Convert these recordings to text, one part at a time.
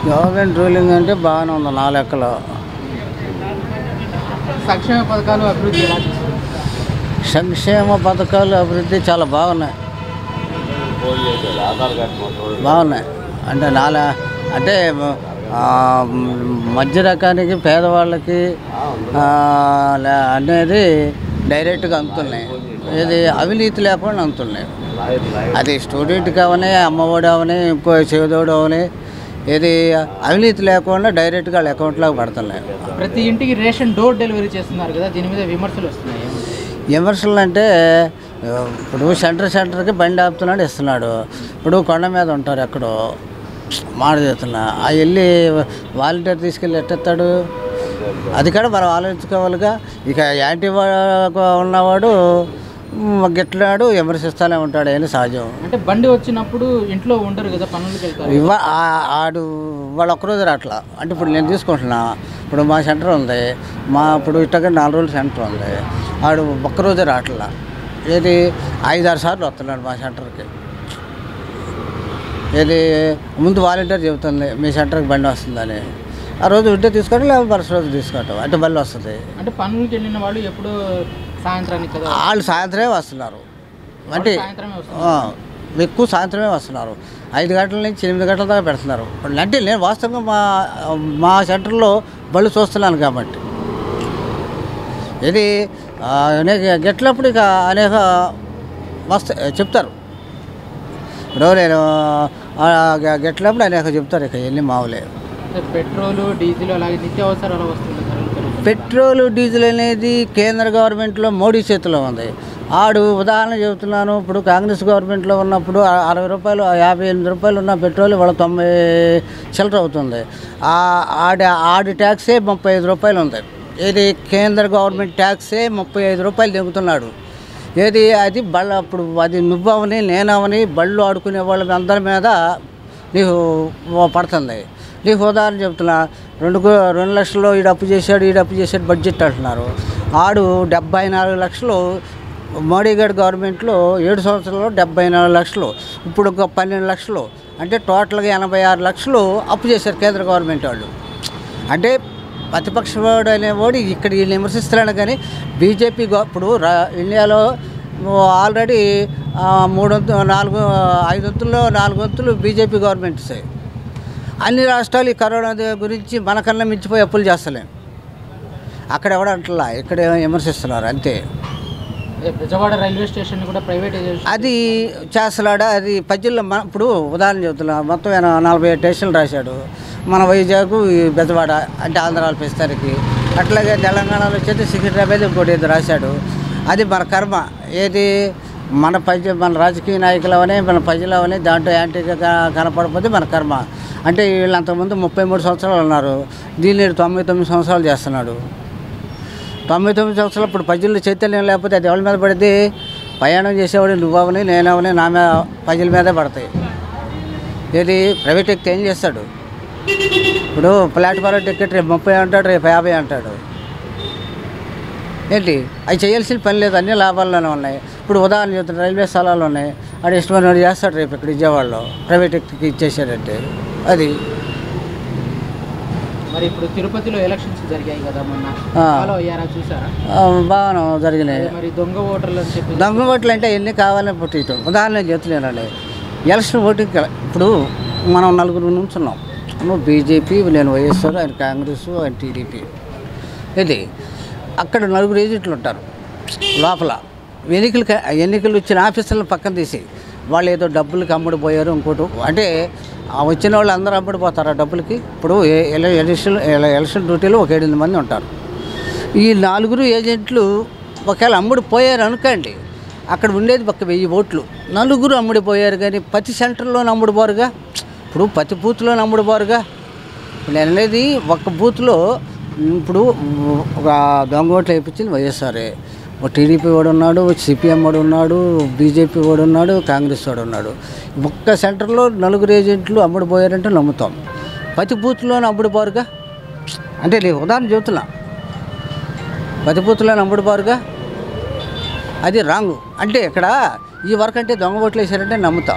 Government ruling అంటే బాగానే ఉంది నా లెక్కలో సంక్షేమ పథకాలు అభివృద్ధి ఎలా చేస్తారు సంక్షేమ పథకాలు అభివృద్ధి చాలా బాగున్నాయి బాగున్నాయి అంటే నాలా అంటే ఆ, మధ్య రకానికి పేదవాళ్ళకి ఆ, లే- అనేది డైరెక్ట్గా అందుతున్నాయి ఇది అవినీతి లేకుండా అందుతున్నాయి అది స్టూడెంట్ కావని అమ్మఒడి అవని ఇంకో చేదోడు అవని ఇది అవినీతి లేకుండా డైరెక్ట్గా వాళ్ళ అకౌంట్లోకి పడుతున్నాయి ప్రతి ఇంటికి రేషన్ డోర్ డెలివరీ చేస్తున్నారు కదా దీని మీద విమర్శలు వస్తున్నాయి విమర్శలు అంటే ఆ, ఇప్పుడు సెంటర్ సెంటర్కి బండి ఆపుతున్నాడు ఇస్తున్నాడు ఇప్పుడు కొండ మీద ఉంటారు ఎక్కడో మాట చేస్తున్నా ఆ వెళ్ళి వాలంటీర్ తీసుకెళ్ళి ఎట్టెత్తాడు అది కూడా మనం ఆలోచించుకోవాలిగా ఇక యాంటీ వా- ఉన్నవాడు మ్, గిట్లాడు విమర్శిస్తూనే ఉంటాడు అని సహజం అంటే బండి వచ్చినప్పుడు ఇంట్లో ఉండరు కదా పనులకు వెళ్తారు ఇవా ఆ- ఆడు వాళ్ళు ఒక్కరోజు రాట్లా అంటే ఇప్పుడు నేను తీసుకుంటున్నా ఇప్పుడు మా సెంటర్ ఉంది మా ఇప్పుడు ఇట్టగా నాలుగు రోజులు సెంటర్ ఉంది ఆడు ఒక్కరోజే రాట్లా ఏది ఐదారు సార్లు వస్తున్నాడు మా సెంటర్కి ఏది ముందు వాలంటీర్ చెబుతుంది మీ సెంటర్కి బండి వస్తుందని ఆ రోజు ఉంటే తీసుకోవడం లేదా మరుసటి రోజు తీసుకోవటం అంటే బండి వస్తుంది అంటే పనులకు వెళ్ళిన వాళ్ళు ఎప్పుడు సాయంత్రానికి కదా వాళ్ళు సాయంత్రమే వస్తున్నారు అంటే సాయంత్రమే వస్తారు ఆ, ఎక్కువ సాయంత్రమే వస్తున్నారు ఐదు గంటల నుంచి ఎనిమిది గంటల దాకా పెడుతున్నారు అంటే నేను వాస్తవంగా మా మా సెంటర్లో బళ్ళు చూస్తున్నాను కాబట్టి ఇది ఆ, అనేక గెట్లప్పుడు ఇక అనేక వస్తా చెప్తారు ఇప్పుడు నేను ఆ, గ- గెట్లప్పుడు అనేక చెప్తారు ఇక ఎన్ని మావులే అంటే పెట్రోలు డీజిల్ అలాగే నిత్యావసరాలు వస్తుంది ధరలు పెరుగుతాయి. పెట్రోల్ డీజిల్ అనేది కేంద్ర గవర్నమెంట్లో మోడీ చేతిలో ఉంది ఆడు ఉదాహరణ చెబుతున్నాను ఇప్పుడు కాంగ్రెస్ గవర్నమెంట్లో ఉన్నప్పుడు ఆ- అరవై రూపాయలు ఆ యాభై ఎనిమిది రూపాయలు ఉన్న పెట్రోల్ ఇవాళ తొంభై చిల్లర అవుతుంది ఆ ఆడి ఆడి ట్యాక్సే ముప్పై ఐదు రూపాయలు ఉంది ఇది కేంద్ర గవర్నమెంట్ ట్యాక్సే ముప్పై ఐదు రూపాయలు దిగుతున్నాడు ఏది అది బళ్ళ అప్పుడు అది నువ్వవని నేనవని బళ్ళు ఆడుకునే వాళ్ళ అందరి మీద నీకు పడుతుంది నీకు ఉదాహరణ చెప్తున్నా రెండు కో- రెండు లక్షలు ఈడు అప్పు చేశాడు ఈడు అప్పు చేశాడు బడ్జెట్ అంటున్నారు ఆడు డెబ్బై నాలుగు లక్షలు మోడీ గారి గవర్నమెంట్లో ఏడు సంవత్సరాల్లో డెబ్బై నాలుగు లక్షలు ఇప్పుడు ఒక పన్నెండు లక్షలు అంటే టోటల్గా ఎనభై ఆరు లక్షలు అప్పు చేశారు కేంద్ర గవర్నమెంట్ వాళ్ళు అంటే ప్రతిపక్షవాడు అనేవాడు ఇక్కడ వీళ్ళు విమర్శిస్తున్నాడు కానీ బీజేపీ గవ- ఇప్పుడు రా ఇండియాలో ఆల్రెడీ ఆ, మూడు వంతు నాలుగు ఐదు వంతుల్లో నాలుగు వంతులు బీజేపీ గవర్నమెంట్స్ అన్ని రాష్ట్రాలు ఈ కరోనా ది- గురించి మనకన్నా మించిపోయి అప్పులు చేస్తలేం అక్కడ ఎవడంటలా ఇక్కడ విమర్శిస్తున్నారు అంతే అదే బెజవాడ రైల్వే స్టేషన్ కూడా ప్రైవేటైజేషన్ అది చేస్తలాడ అది పద్యంలో మన ఇప్పుడు ఉదాహరణ చెబుతున్నా మొత్తం ఆయన నలభై స్టేషన్లు రాశాడు మన వైజాగ్ ఈ బెజవాడ అంటే ఆంధ్రాల పిస్తారికి అట్లాగే తెలంగాణలో వచ్చేది సికింద్రాబాద్ ఇంకోటి ఏదో రాశాడు అది మన కర్మ ఏది మన ప్రజ మన రాజకీయ నాయకులు అవని మన ప్రజలు అవని దాంట్లో యాంటీగా క- కనపడకపోతే మన కర్మ అంటే వీళ్ళు అంతకుముందు ముప్పై మూడు సంవత్సరాలు ఉన్నారు దీన్ని ఈడు తొంభై తొమ్మిది సంవత్సరాలు చేస్తున్నాడు తొంభై తొమ్మిది సంవత్సరాలు ఇప్పుడు ప్రజల్లో చైతన్యం లేకపోతే అది ఎవరి మీద పడితే ప్రయాణం చేసేవాడు నువ్వవని నేనవని నా మీద ప్రజల మీదే పడతాయి ఏది ప్రైవేట్ ఎక్కితే ఏం చేస్తాడు ఇప్పుడు ప్లాట్ఫారం టికెట్ రేపు ముప్పై అంటాడు రేపు యాభై అంటాడు ఏంటి అవి చేయాల్సిన పని లేదు అన్ని లాభాల్లోనే ఉన్నాయి ఇప్పుడు ఉదాహరణ చెప్తున్నా రైల్వే స్థలాలు ఉన్నాయి అది ఇష్టమైన వాడు చేస్తాడు రేపు ఇక్కడ విజయవాడలో ప్రైవేట్ ఎక్కి ఇచ్చేసాడంటే అది మరి ఇప్పుడు తిరుపతిలో ఎలక్షన్స్ జరిగాయి కదా మొన్న ఆ. ఫాలో అయ్యారా చూసారా ఆ, బాగానే జరిగినాయి అదే మరి దొంగ ఓటర్లు అని చెప్పి దొంగ ఓట్లు అంటే ఎన్ని కావాలని పుట్టియటం ఉదాహరణ చెప్తున్నానండి ఎలక్షన్ ఓటింగ్ ఇప్పుడు మనం నలుగురు నుంచున్నాం నువ్వు బీజేపీ నేను వైఎస్ఆర్ ఆయన కాంగ్రెస్ ఆయన టీడీపీ ఇది అక్కడ నలుగురు ఏజెంట్లు ఉంటారు లోపల ఎన్నికలు ఎన్నికలు వచ్చిన ఆఫీసర్లను పక్కన తీసి వాళ్ళు ఏదో డబ్బులకి అమ్ముడుపోయారు ఇంకోటి అంటే ఆ వచ్చిన వాళ్ళు అందరూ అమ్ముడుపోతారు ఆ డబ్బులకి ఇప్పుడు ఏ- ఎల- ఎలక్షన్ ఎల- ఎలక్షన్ డ్యూటీలో ఒక ఎనిమిది మంది ఉంటారు ఈ నాలుగురు ఏజెంట్లు ఒకవేళ అమ్ముడు పోయారు అనుకోండి అక్కడ ఉండేది ఒక వెయ్యి ఓట్లు నలుగురు అమ్ముడిపోయారు కానీ ప్రతి సెంటర్లో అమ్ముడుపోరుగా ఇప్పుడు ప్రతి బూత్లో అమ్ముడుపోరుగా ఇప్పుడు నేను అనేది ఒక బూత్లో ఇప్పుడు ఒక దొంగ ఓట్లు వేయించింది వైఎస్ఆర్ఏ ఒక టీడీపీ వాడు ఉన్నాడు సిపిఎం వాడు ఉన్నాడు బీజేపీ వాడు ఉన్నాడు కాంగ్రెస్ వాడు ఉన్నాడు ఒక్క సెంటర్లో నలుగురు ఏజెంట్లు అమ్ముడుపోయారంటే నమ్ముతాం ప్రతి బూత్లోనే అమ్ముడుపోరుగా అంటే నేను ఉదాహరణ చెబుతున్నా ప్రతి బూత్లో అమ్ముడుపోరుగా అది రాంగ్ అంటే ఇక్కడ ఈ వర్క్ అంటే దొంగ ఓట్లు వేసారంటే నమ్ముతాం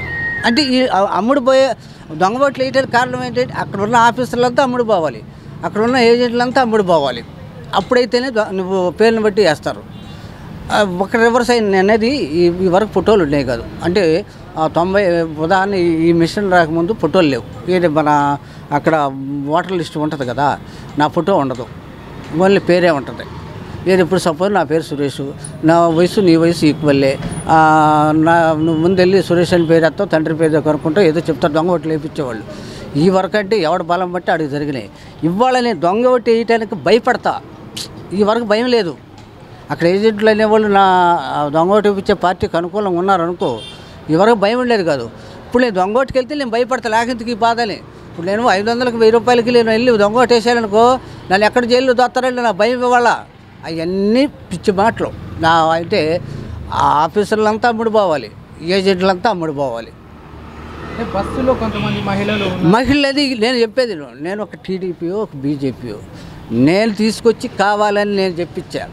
అంటే ఈ అ- అమ్ముడు పోయే దొంగ ఓట్లు వేయడానికి కారణం ఏంటంటే అక్కడ ఉన్న ఆఫీసర్లంతా అమ్ముడు పోవాలి అక్కడ ఉన్న ఏజెంట్లంతా అమ్ముడు పోవాలి అప్పుడైతేనే దొ- నువ్వు పేరుని బట్టి వేస్తారు ఆ, ఒక రివర్స్ అయింది అనేది ఈ ఈ వరకు ఫోటోలు ఉన్నాయి కాదు అంటే ఆ తొంభై ఉదాహరణ ఈ- ఈ మిషన్ రాకముందు ఫోటోలు లేవు ఏది మన అక్కడ ఓటర్ లిస్ట్ ఉంటుంది కదా నా ఫోటో ఉండదు ఓన్లీ పేరే ఉంటుంది నేను ఇప్పుడు సపోజ్ నా పేరు సురేష్ నా వయసు నీ వయసు ఈక్వల్లే ఆ, నా నువ్వు ముందు వెళ్ళి సురేష్ అని పేరు ఎత్తావు తండ్రి పేరు కనుక్కుంటావు ఏదో చెప్తారు దొంగ ఓట్లు వేయించేవాళ్ళు ఈ వరకు అంటే ఎవడ బలం బట్టి అడిగి జరిగినాయి ఇవాళ నేను దొంగ ఓటు వేయటానికి భయపడతా ఈ వరకు భయం లేదు అక్కడ ఏజెంట్లు అనేవాళ్ళు నా ఆ దొంగ ఓటు ఇచ్చే పార్టీకి అనుకూలంగా ఉన్నారనుకో ఎవరికి భయం ఉండేది కాదు ఇప్పుడు నేను దొంగ ఓటుకి వెళ్తే నేను భయపడతా లేకంతకి ఈ బాధని ఇప్పుడు నేను ఐదు వందలకి వెయ్యి రూపాయలకి నేను వెళ్ళి దొంగ ఓటు వేసాననుకో నన్ను ఎక్కడ జైల్లో దొత్తారంటే నా భయం ఇవ్వాల అవన్నీ పిచ్చి మాటలు నా అయితే ఆ ఆఫీసర్లంతా అమ్ముడు పోవాలి ఏజెంట్లంతా అమ్ముడు పోవాలి అంటే బస్సులో కొంతమంది మహిళలు ఉన్నారు. మహిళది నేను చెప్పేది విను. నేను ఒక టీడీపీయో ఒక బీజేపీయో నేను తీసుకొచ్చి కావాలని నేను చెప్పించా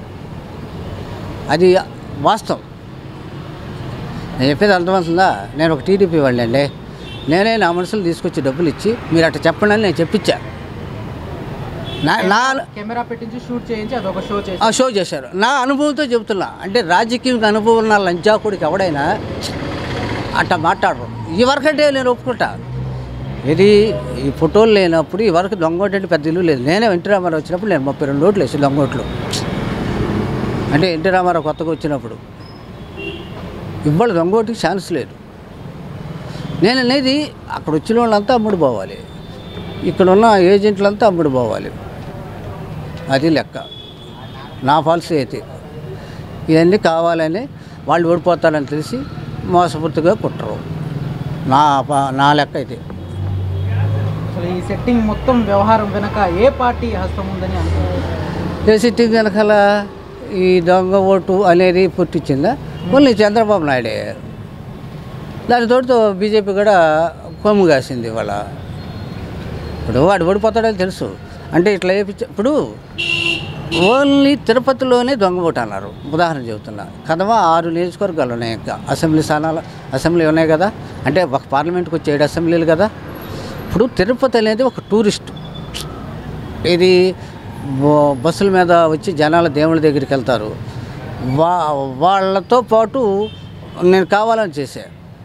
అది వాస్తవం నేను చెప్పేది అర్థమవుతుందా నేను ఒక టీడీపీ వాళ్ళండి అండి నేనే నా మనుషులు తీసుకొచ్చి డబ్బులు ఇచ్చి మీరు అట్లా చెప్పండి అని నేను చెప్పించా నా నా కెమెరా పెట్టించి షూట్ చేయించి అదొక షో చేసి ఆ షో చేశారు నా అనుభవంతో చెబుతున్నా అంటే రాజకీయ అనుభవం ఉన్న లంచాకుడికి ఎవడైనా అట్లా మాట్లాడరు ఈ వరకంటే నేను ఒప్పుకుంటా ఇది ఈ ఫోటోలు లేనప్పుడు ఈ వరకు దొంగోటి అంటే పెద్ద ఇల్లు లేదు నేనే ఎన్టీ రామారావు వచ్చినప్పుడు నేను ముప్పై రెండు ఓట్లు వేసి దొంగోట్లు అంటే ఎన్టీ రామారావు కొత్తగా వచ్చినప్పుడు ఇవాళ దొంగోటికి ఛాన్స్ లేదు నేను అనేది అక్కడ వచ్చిన వాళ్ళంతా అమ్ముడు పోవాలి ఇక్కడ ఉన్న ఏజెంట్లంతా అమ్ముడు పోవాలి అది లెక్క నా పాలసీ అయితే ఇవన్నీ కావాలని వాళ్ళు ఓడిపోతారని తెలిసి మోసపూర్తిగా కుట్టరు నా ప- నా లెక్క అయితే అసలు ఈ సెట్టింగ్ మొత్తం వ్యవహారం వెనక ఏ పార్టీ హస్తం ఉందని అనుకుంటున్నారు ఏసీటీ వెనకాల ఈ దొంగ ఓటు అనేది పుట్టించిందా ఓన్లీ చంద్రబాబు నాయుడే దానితోటితో బీజేపీ కూడా కొమ్ము కాసింది ఇవాళ ఇప్పుడు వాడు ఓడిపోతాడని తెలుసు అంటే ఇట్లా వేయించ ఇప్పుడు ఓన్లీ తిరుపతిలోనే దొంగ ఓటు అన్నారు ఉదాహరణ చెబుతున్నా కదవా ఆరు నియోజకవర్గాలు ఉన్నాయి ఇంకా అసెంబ్లీ స్థానాలు అసెంబ్లీ ఉన్నాయి కదా అంటే ఒక పార్లమెంట్కి వచ్చే ఏడు అసెంబ్లీలు కదా ఇప్పుడు తిరుపతి అనేది ఒక టూరిస్ట్ ఇది బ- బస్సుల మీద వచ్చి జనాల దేవుళ్ళ దగ్గరికి వెళ్తారు వా వాళ్ళతో పాటు నేను కావాలని చేశా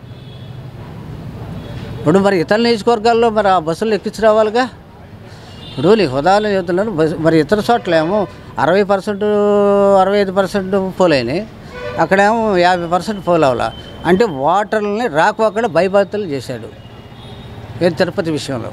ఇప్పుడు మరి ఇతర నియోజకవర్గాల్లో మరి ఆ బస్సులు ఎక్కించి రావాలిగా ఇప్పుడు నీకు ఉదాహరణ చెబుతున్నాను బస్- మరి ఇతర చోట్ల ఏమో అరవై పర్సెంట్ అరవై ఐదు పర్సెంట్ పోలైనాయి అక్కడేమో యాభై పర్సెంట్ పోల్ అవ్వాల అంటే ఓటర్లని రాకపోకుండా భయభక్తులు చేశాడు ఏది తిరుపతి విషయంలో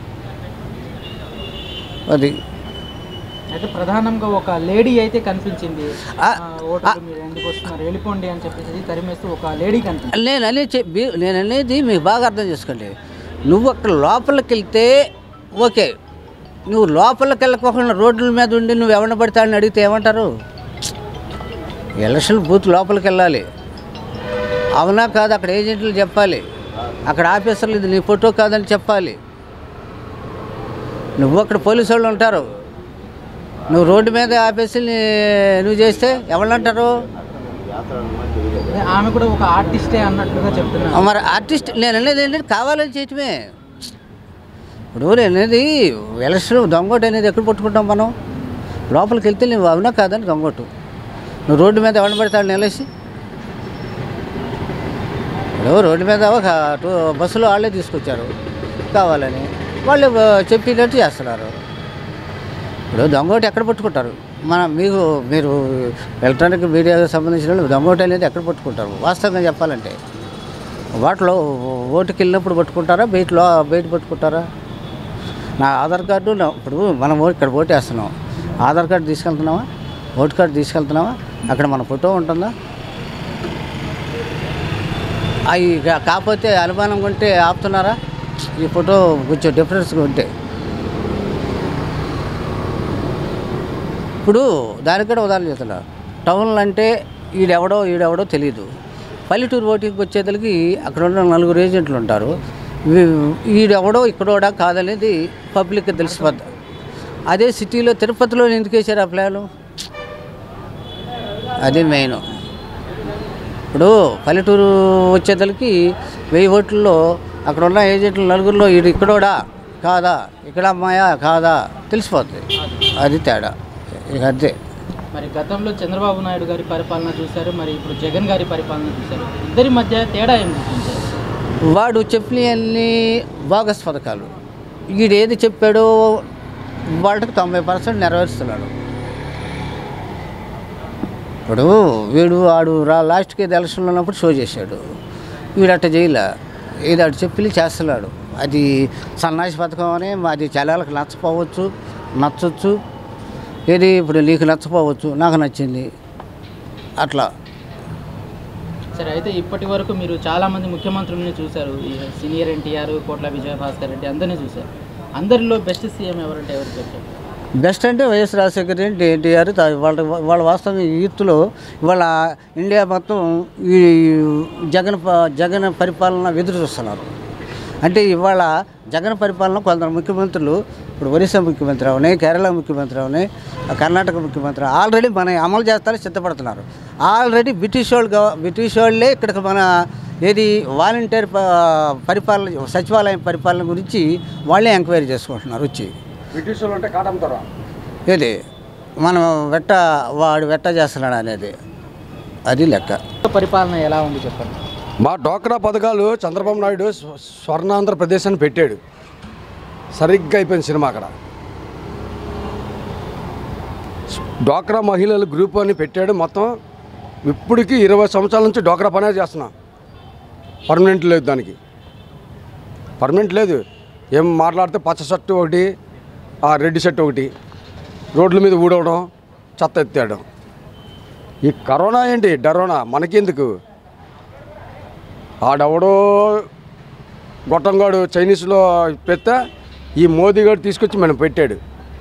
అది అయితే ప్రధానంగా ఒక లేడీ అయితే కనిపించింది ఆ, ఆ, ఓటర్లు మీరు ఎందుకు వస్తున్నారు వెళ్ళిపోండి అని చెప్పేసి తరిమేస్తూ ఒక లేడీ కనిపించింది నేను అనే చెప్పి నేను అనేది మీకు బాగా అర్థం చేసుకోండి నువ్వు అక్కడ లోపలికి వెళ్తే ఓకే నువ్వు లోపలికి వెళ్ళకోకుండా రోడ్ల మీద ఉండి నువ్వు ఎవరిని పడితే అని అడిగితే ఏమంటారు ఎలక్షన్ బూత్ లోపలికి వెళ్ళాలి అవునా కాదు అక్కడ ఏజెంట్లు చెప్పాలి అక్కడ ఆఫీసర్లు ఇది నీ ఫోటో కాదని చెప్పాలి నువ్వు అక్కడ పోలీసు వాళ్ళు ఉంటారు నువ్వు రోడ్డు మీద ఆపేసి నీ- నువ్వు చేస్తే ఎవరంటారు అదే ఆమె కూడా ఒక ఆర్టిస్టే అన్నట్లుగా చెప్తున్నారు మరి ఆర్టిస్ట్ నేను అనేది ఏంటంటే కావాలని చేయటమే ఇప్పుడు నేను అనేది ఎలక్షన్ దొంగోటు అనేది ఎక్కడ పట్టుకుంటాం మనం లోపలికి వెళ్తే నువ్వు అవునా కాదని దొంగోటు నువ్వు రోడ్డు మీద ఎవరిని పెడతాడు నిలేసి ఇప్పుడు రోడ్డు మీద ఒక టూ బస్సులో వాళ్ళే తీసుకొచ్చారు కావాలని వాళ్ళు ఆ, చెప్పినట్టు చేస్తున్నారు ఇప్పుడు దొంగోటి ఎక్కడ పట్టుకుంటారు మన మీకు మీరు ఎలక్ట్రానిక్ మీడియాకి సంబంధించిన వాళ్ళు దొంగోటి అనేది ఎక్కడ పట్టుకుంటారు వాస్తవంగా చెప్పాలంటే వాటిలో ఓటుకి వెళ్ళినప్పుడు పట్టుకుంటారా బయటలో బయట పట్టుకుంటారా నా ఆధార్ కార్డు నా- ఇప్పుడు మనం ఓ- ఇక్కడ ఓటు వేస్తున్నాం ఆధార్ కార్డు తీసుకెళ్తున్నావా ఓటు కార్డు తీసుకెళ్తున్నావా అక్కడ మన ఫోటో ఉంటుందా అవి కా- కాకపోతే అనుమానం ఉంటే ఆపుతున్నారా ఈ ఫోటో కొంచెం డిఫరెన్స్గా ఉంటే ఇప్పుడు దానికి కూడా ఉదాహరణ చెప్తున్నా టౌన్లు అంటే ఈడెవడో ఈడెవడో తెలియదు పల్లెటూరు ఓటింగ్కి వచ్చేసరికి అక్కడ ఉన్న నలుగురు ఏజెంట్లు ఉంటారు వీ- ఈడెవడో ఇక్కడోడా కాదనేది పబ్లిక్కి తెలిసిపోద్ది అదే సిటీలో తిరుపతిలో ఎందుకు వేసారు ఆ ప్లాను అది మెయిన్ ఇప్పుడు పల్లెటూరు వచ్చేతలకి వెయ్యి ఓట్లలో అక్కడ ఉన్న ఏజెంట్లు నలుగురిలో ఇది ఇక్కడోడా కాదా ఇక్కడ అమ్మాయా కాదా తెలిసిపోతుంది అది తేడా ఇక అంతే మరి గతంలో చంద్రబాబు నాయుడు గారి పరిపాలన చూశారు మరి ఇప్పుడు జగన్ గారి పరిపాలన చూశారు ఇద్దరి మధ్య తేడా ఏం చూపించారు వాడు చెప్పినవన్నీ బోగస్ పథకాలు వీడు ఏది చెప్పాడో వాళ్ళకి తొంభై పర్సెంట్ నెరవేరుస్తున్నాడు ఇప్పుడు వీడు వాడు రా లాస్ట్కి ఏది ఎలక్షన్లో ఉన్నప్పుడు షో చేశాడు వీడు అట్ట చేయలే ఇది అటు చెప్పి చేస్తున్నాడు అది సన్నాసి పథకం అని అది జనాలకు నచ్చపోవచ్చు నచ్చొచ్చు ఏది ఇప్పుడు నీకు నచ్చపోవచ్చు నాకు నచ్చింది అట్లా సరే అయితే ఇప్పటి వరకు మీరు చాలా మంది ముఖ్యమంత్రుల్ని చూశారు ఈ సీనియర్ ఎన్టీఆర్ కోట్ల విజయభాస్కర్ రెడ్డి అందరినీ చూశారు అందరిలో బెస్ట్ సీఎం ఎవరంటే ఎవరు చెప్తారు బెస్ట్ అంటే వైఎస్ రాజశేఖర రెడ్డి ఎన్టీఆర్ తా- వాళ్ళ వాళ్ళ వాస్తవం యూత్లో ఇవాళ ఇండియా మొత్తం ఈ జగన్ ప- జగన్ పరిపాలన ఎదురు చూస్తున్నారు అంటే ఇవాళ జగన్ పరిపాలన కొందరు ముఖ్యమంత్రులు ఇప్పుడు ఒరిస్సా ముఖ్యమంత్రి అవని కేరళ ముఖ్యమంత్రి అవని కర్ణాటక ముఖ్యమంత్రి ఆల్రెడీ మన అమలు చేస్తారని సిద్ధపడుతున్నారు ఆల్రెడీ బ్రిటిష్ వాళ్ళు గవ- బ్రిటిష్ వాళ్ళే ఇక్కడికి మన ఏది వాలంటీర్ ప- పరిపాలన సచివాలయం పరిపాలన గురించి వాళ్ళే ఎంక్వైరీ చేసుకుంటున్నారు వచ్చి బ్రిటిష్ వాళ్ళు అంటే కాటంతారా ఏది మనం వెట్ట వాడు వెట్ట చేస్తున్నాడు అనేది అది లెక్క పరిపాలన ఎలా ఉంది చెప్పండి మా డోక్రా పథకాలు చంద్రబాబు నాయుడు స్వ- స్వర్ణాంధ్రప్రదేశ్ అని పెట్టాడు సరిగ్గా అయిపోయింది సినిమా అక్కడ డోక్రా మహిళల గ్రూప్ అని పెట్టాడు మొత్తం ఇప్పటికి ఇరవై సంవత్సరాల నుంచి డోక్రా పనే చేస్తున్నా పర్మనెంట్ లేదు దానికి పర్మనెంట్ లేదు ఏం మాట్లాడితే పచ్చ షర్టు ఒకటి ఆ రెడ్ షర్ట్ ఒకటి రోడ్ల మీద ఊడవడం చెత్త ఎత్తేయడం ఈ కరోనా ఏంటి డరోనా మనకెందుకు ఆడెవడో గొట్టంగాడు చైనీస్లో పెడితే ఈ మోదీ గారు తీసుకొచ్చి మనం పెట్టాడు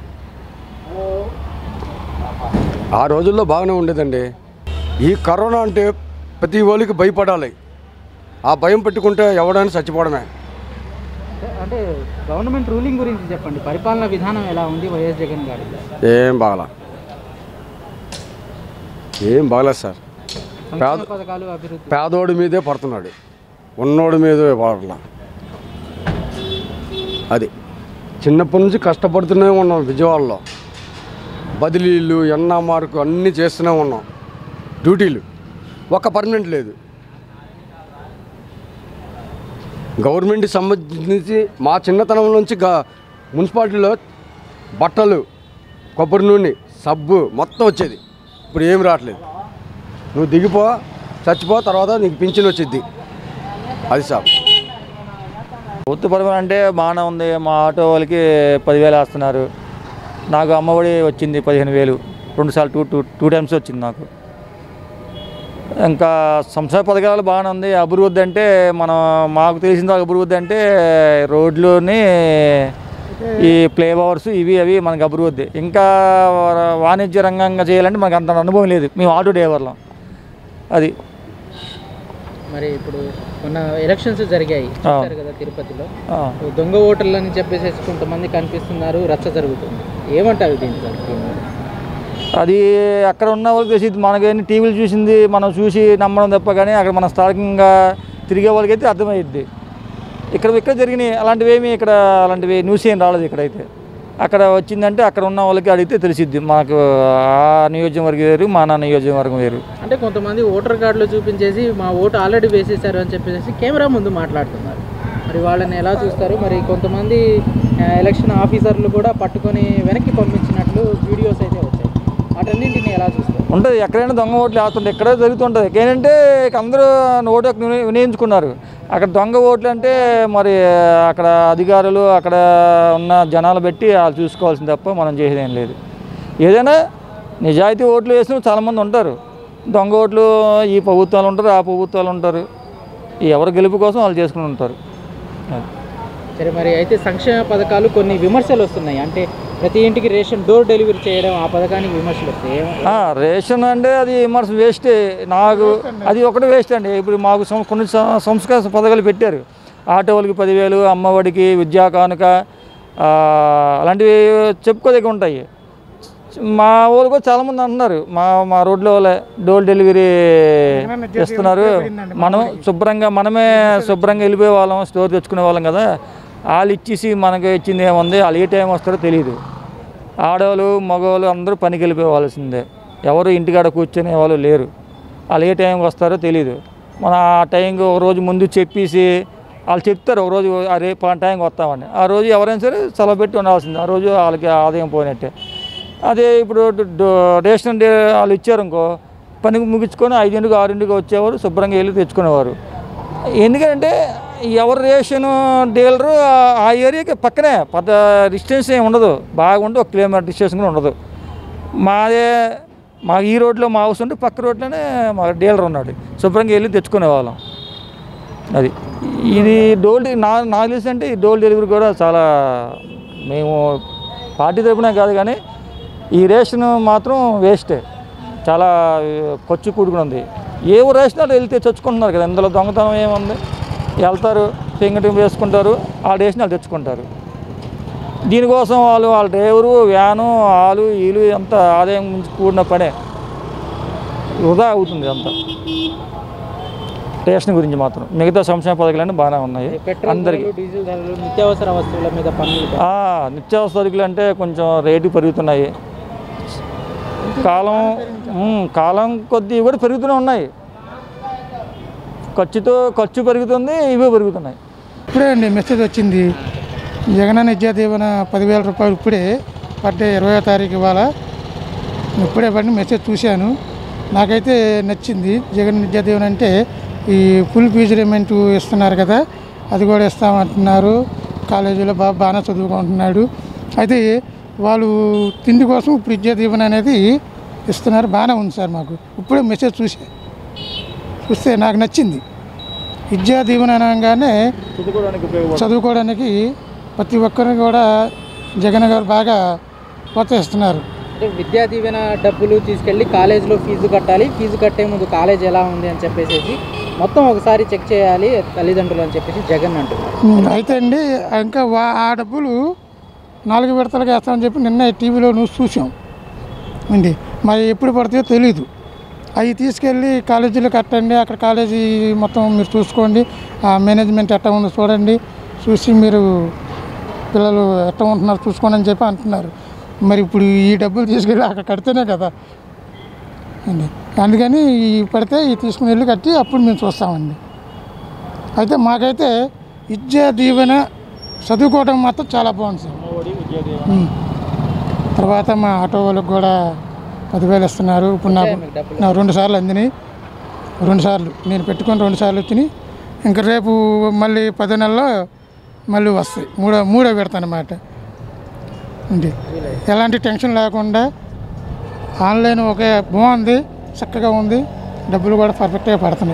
ఆ రోజుల్లో బాగానే ఉండేదండి ఈ కరోనా అంటే ప్రతి వాళ్ళకి భయపడాలి ఆ భయం పెట్టుకుంటే ఎవడైనా చచ్చిపోవడమే అంటే గవర్నమెంట్ రూలింగ్ గురించి చెప్పండి పరిపాలన విధానం ఎలా ఉంది వైఎస్ జగన్ గారి ఏం బాగలా ఏం బాగలేదు సార్ సంక్షేమ పథకాలు అభివృద్ధి పేదోడి మీదే పడుతున్నాడు ఉన్నోడి మీదే పడట్లా అది చిన్నప్పటి నుంచి కష్టపడుతూనే ఉన్నాం విజయవాడలో బదిలీలు ఎన్నా మార్కు అన్నీ చేస్తూనే ఉన్నాం డ్యూటీలు ఒక పర్మనెంట్ లేదు గవర్నమెంట్కి సంబంధించి మా చిన్నతనం నుంచి గా మున్సిపాలిటీలో బట్టలు కొబ్బరి నూనె సబ్బు మొత్తం వచ్చేది ఇప్పుడు ఏం రావట్లేదు నువ్వు దిగిపో చచ్చిపో తర్వాత నీకు పింఛన్ వచ్చిద్ది అది సార్ పూర్తి పరిమాణం అంటే బాగానే ఉంది మా ఆటో వాళ్ళకి పదివేలు వేస్తున్నారు నాకు అమ్మఒడి వచ్చింది పదిహేను వేలు రెండుసార్లు టూ టూ టూ టైమ్స్ వచ్చింది నాకు ఇంకా సంక్షేమ పథకాలు బాగానే ఉంది అభివృద్ధి అంటే మనం మాకు తెలిసిన అభివృద్ధి అంటే రోడ్లుని ఈ ప్లే ఓవర్స్ ఇవి అవి మనకి అభివృద్ధి ఇంకా వాణిజ్య రంగంగా చేయాలంటే మనకు అంత అనుభవం లేదు మేము ఆటో డ్రైవర్లం అది మరి ఇప్పుడు మొన్న ఎలక్షన్స్ జరిగాయి చూశారు కదా తిరుపతిలో ఆ. దొంగ ఓటర్లు అని చెప్పేసి కొంతమంది కనిపిస్తున్నారు రచ్చ జరుగుతుంది ఏమంటారు దీనికి అది అక్కడ ఉన్న వాళ్ళకి తెలిసింది మనకేంటి టీవీలు చూసింది మనం చూసి నమ్మడం తప్ప కానీ అక్కడ మన స్థానికంగా తిరిగే వాళ్ళకైతే అర్థమైద్ది ఇక్కడ ఇక్కడ జరిగినాయి అలాంటివి ఏమి ఇక్కడ అలాంటివి న్యూస్ ఏం రాలేదు ఇక్కడైతే అక్కడ వచ్చిందంటే అక్కడ ఉన్న వాళ్ళకి అడిగితే తెలిసిద్ది మాకు ఆ నియోజకవర్గం వేరు మా నా నియోజకవర్గం వేరు అంటే కొంతమంది ఓటర్ కార్డులో చూపించేసి మా ఓటు ఆల్రెడీ వేసేసారు అని చెప్పేసి కెమెరా ముందు మాట్లాడుతున్నారు మరి వాళ్ళని ఎలా చూస్తారు మరి కొంతమంది ఆ, ఎలక్షన్ ఆఫీసర్లు కూడా పట్టుకొని వెనక్కి పంపించినట్లు వీడియోస్ అయితే వచ్చాయి వాటన్నింటిని ఎలా చూస్తారు ఉంటుంది ఎక్కడైనా దొంగ ఓట్లు వేస్తుంటాయి ఎక్కడే జరుగుతుంటుంది ఏంటంటే ఇక అందరూ ఓటు హక్కు విని- వినియోగించుకున్నారు అక్కడ దొంగ ఓట్లు అంటే మరి అక్కడ అధికారులు అక్కడ ఉన్న జనాలు పెట్టి వాళ్ళు చూసుకోవాల్సింది తప్ప మనం చేసేది ఏం లేదు ఏదైనా నిజాయితీ ఓట్లు వేసిన చాలామంది ఉంటారు దొంగ ఓట్లు ఈ ప్రభుత్వాలు ఉంటారు ఆ ప్రభుత్వాలు ఉంటారు ఈ ఎవరి గెలుపు కోసం వాళ్ళు చేసుకుని ఉంటారు అది. సరే మరి అయితే సంక్షేమ పథకాలు కొన్ని విమర్శలు వస్తున్నాయి అంటే ప్రతి ఇంటికి రేషన్ డోర్ డెలివరీ చేయడం ఆ పథకానికి విమర్శలు వస్తాయి ఏమ- ఆ, రేషన్ అంటే అది విమర్శ వేస్టే నాకు అది ఒకటి వేస్ట్ అండి ఇప్పుడు మాకు సం- కొన్ని సం- సంస్కార పథకాలు పెట్టారు ఆటో వాళ్ళకి పదివేలు అమ్మఒడికి విద్యా కానుక ఆ, అలాంటివి చెప్పుకోదగ్గ ఉంటాయి మా వాళ్ళు కూడా చాలామంది అంటున్నారు మా మా రోడ్లో వాళ్ళే డోర్ డెలివరీ ఇస్తున్నారు మనం శుభ్రంగా మనమే శుభ్రంగా వెళ్ళిపోయే వాళ్ళం స్టోర్ తెచ్చుకునే వాళ్ళం కదా వాళ్ళు ఇచ్చేసి మనకి ఇచ్చింది ఏముంది వాళ్ళు ఏ టైం వస్తారో తెలియదు ఆడవాళ్ళు మగవాళ్ళు అందరూ పనికి వెళ్ళిపోవాల్సిందే ఎవరు ఇంటికాడ కూర్చునే వాళ్ళు లేరు వాళ్ళు ఏ టైంకి వస్తారో తెలియదు మన ఆ టైంకి ఒక రోజు ముందు చెప్పేసి వాళ్ళు చెప్తారు ఒక రోజు "ఆ రేపు పలానా టైంకి వస్తామని ఆ రోజు ఎవరైనా సరే సెలవు పెట్టి ఉండాల్సింది ఆ రోజు వాళ్ళకి ఆదాయం పోయినట్టే అదే ఇప్పుడు డ- డ- రేషన్ డే వాళ్ళు ఇచ్చారు ఇంకో పనికి ముగించుకొని ఐదింటికి ఆరింటికి వచ్చేవారు శుభ్రంగా వెళ్ళి తెచ్చుకునేవారు ఎందుకంటే ఎవరు రేషన్ డీలరు ఆ- ఆ ఏరియాకి పక్కనే పెద్ద డిస్టెన్స్ ఏమి ఉండదు బాగుండి ఒక కిలోమీటర్ డిస్టెన్స్ కూడా ఉండదు మాదే మా ఈ రోడ్లో మా హౌస్ ఉంటే పక్క రోడ్లోనే మా డీలర్ ఉన్నాడు శుభ్రంగా వెళ్ళి తెచ్చుకునేవాళ్ళం అది ఇది డోల్ డె- నా నాకు తెలిసి అంటే ఈ డోల్ డెలివరీ కూడా చాలా మేము పార్టీ తరపునే కాదు కానీ ఈ రేషన్ మాత్రం వేస్టే చాలా ఖర్చు కూడుకుని ఉంది ఏ రేషన్ వాళ్ళు వెళ్తే తెచ్చుకుంటున్నారు కదా ఇందులో దొంగతనం ఏముంది వెళ్తారు ఫింగర్ వేసుకుంటారు ఆ రేషన్ వాళ్ళు తెచ్చుకుంటారు దీనికోసం వాళ్ళు వాళ్ళ డ్రైవరు వ్యాను వాళ్ళు వీళ్ళు అంత ఆదాయం నుంచి కూడిన పనే వృధా అవుతుంది అంతా రేషన్ గురించి మాత్రం మిగతా సంక్షేమ పథకాలన్నీ బాగానే ఉన్నాయి పెట్రోల్ అందరికీ ధరలు, డీజిల్ ధరలు నిత్యావసర వస్తువుల మీద పన్నులు ఆ, నిత్యావసర సరుకులు అంటే కొంచెం రేటు పెరుగుతున్నాయి కాలం ఉమ్, కాలం కొద్దీ కూడా పెరుగుతూనే ఉన్నాయి ఖర్చుతో ఖర్చు పెరుగుతుంది ఇవి పెరుగుతున్నాయి ఇప్పుడే అండి మెసేజ్ వచ్చింది జగనన్న విద్యా దీవెన పదివేల రూపాయలు ఇప్పుడే పడ్డే ఇరవై తారీఖు ఇవాళ ఇప్పుడే పడిన మెసేజ్ చూశాను నాకైతే నచ్చింది జగన్ విద్యా దీవెన అంటే ఈ ఫుల్ ఫీజు రిమెంట్ ఇస్తున్నారు కదా అది కూడా ఇస్తామంటున్నారు కాలేజీలో బాగా బాగానే చదువుకుంటున్నాడు అయితే వాళ్ళు తిండి కోసం ఇప్పుడు విద్యా దీవెన అనేది ఇస్తున్నారు బాగానే ఉంది సార్ మాకు ఇప్పుడే మెసేజ్ చూసా చూస్తే నాకు నచ్చింది విద్యా దీవెన అనగానే చదువుకోవడానికి ప్రతి ఒక్కరిని కూడా జగన్ గారు బాగా ప్రోత్సహిస్తున్నారు అంటే విద్యా దీవెన డబ్బులు తీసుకెళ్ళి కాలేజీలో ఫీజు కట్టాలి ఫీజు కట్టే ముందు కాలేజ్ ఎలా ఉంది అని చెప్పేసి మొత్తం ఒకసారి చెక్ చేయాలి తల్లిదండ్రులు అని చెప్పేసి జగన్ అంటున్నారు ఉమ్, అయితే అండి ఇంకా వా- ఆ డబ్బులు నాలుగు విడతలుగా వేస్తామని చెప్పి నిన్న టీవీలో న్యూస్ చూసాం అండి మరి ఎప్పుడు పడతాయో తెలియదు అవి తీసుకెళ్ళి కాలేజీలో కట్టండి అక్కడ కాలేజీ మొత్తం మీరు చూసుకోండి ఆ మేనేజ్మెంట్ ఎట్లా ఉందో చూడండి చూసి మీరు పిల్లలు ఎట్లా ఉంటున్నారు చూసుకోండి అని చెప్పి అంటున్నారు మరి ఇప్పుడు ఈ డబ్బులు తీసుకెళ్ళి అక్కడ కడితేనే కదా అండి అందుకని ఈ పడితే ఈ తీసుకుని వెళ్ళి కట్టి అప్పుడు మేము చూస్తామండి అయితే మాకైతే విద్యా దీవెన చదువుకోవడం మాత్రం చాలా బాగుంది సార్ ఉమ్. తర్వాత మా ఆటో వాళ్ళకి కూడా పదివేలు ఇస్తున్నారు ఇప్పుడు నాకు మీకు డబ్బులు? నా రెండు సార్లు అందినాయి రెండు సార్లు నేను పెట్టుకొని రెండు సార్లు వచ్చినాయి ఇంకా రేపు మళ్ళీ పది నెలల్లో మళ్ళీ వస్తాయి మూడో మూడో పెడతానమాట ఉంది ఎలాంటి టెన్షన్ లేకుండా ఆన్లైన్ ఒకే బాగుంది చక్కగా ఉంది డబ్బులు కూడా పర్ఫెక్ట్గా పడుతున్నాయి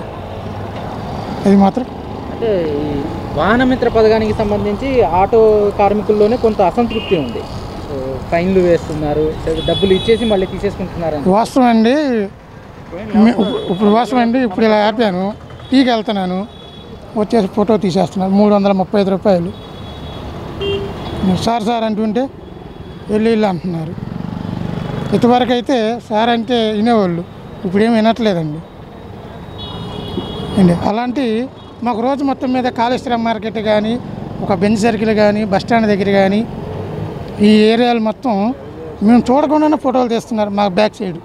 అది మాత్రం అంటే ఈ వాహన మిత్ర పథకానికి సంబంధించి ఆటో కార్మికుల్లోనే కొంత అసంతృప్తి ఉంది సో ఫైన్లు వేస్తున్నారు డబ్బులు ఇచ్చేసి మళ్ళీ తీసేసుకుంటున్నారు అని. వాస్తవం అండి మీ- ఇప్పుడు- ఇప్పుడు వాస్తవం అండి ఇప్పుడు ఇలా ఆపాను టీకి వెళ్తున్నాను వచ్చేసి ఫోటో తీసేస్తున్నాను మూడు వందల ముప్పై ఐదు రూపాయలు సార్ సార్ అంటుంటే వెళ్ళి వెళ్ళి అంటున్నారు ఇంతవరకు అయితే సార్ అంటే వినేవాళ్ళు ఇప్పుడు ఏమి వినట్లేదండి అండి అలాంటి మాకు రోజు మొత్తం మీద కాళేశ్వరం మార్కెట్ కానీ ఒక బెంచ్ సర్కిల్ కానీ బస్ స్టాండ్ దగ్గర కానీ ఈ ఏరియాలు మొత్తం మేము చూడకుండానే ఫోటోలు తీస్తున్నారు మా బ్యాక్ సైడ్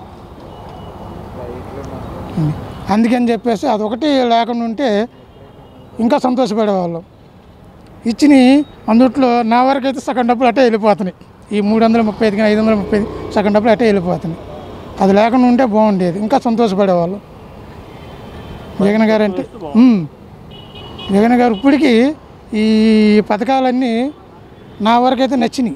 ఉంది. అందుకని చెప్పేసి అదొకటి లేకుండా ఉంటే ఇంకా సంతోషపడేవాళ్ళం ఇచ్చిన అందుట్లో నా వరకు అయితే సగం డబ్బులు అట్టే వెళ్ళిపోతున్నాయి ఈ మూడు వందల ముప్పై ఐదు కానీ ఐదు వందల ముప్పై ఐదు సగం డబ్బులు అట్టే వెళ్ళిపోతున్నాయి అది లేకుండా ఉంటే బాగుండేది ఇంకా సంతోషపడేవాళ్ళం జగన్ గారు అంటే ఉమ్. జగన్ గారు ఇప్పటికీ ఈ పథకాలన్నీ నా వరకు అయితే నచ్చినాయి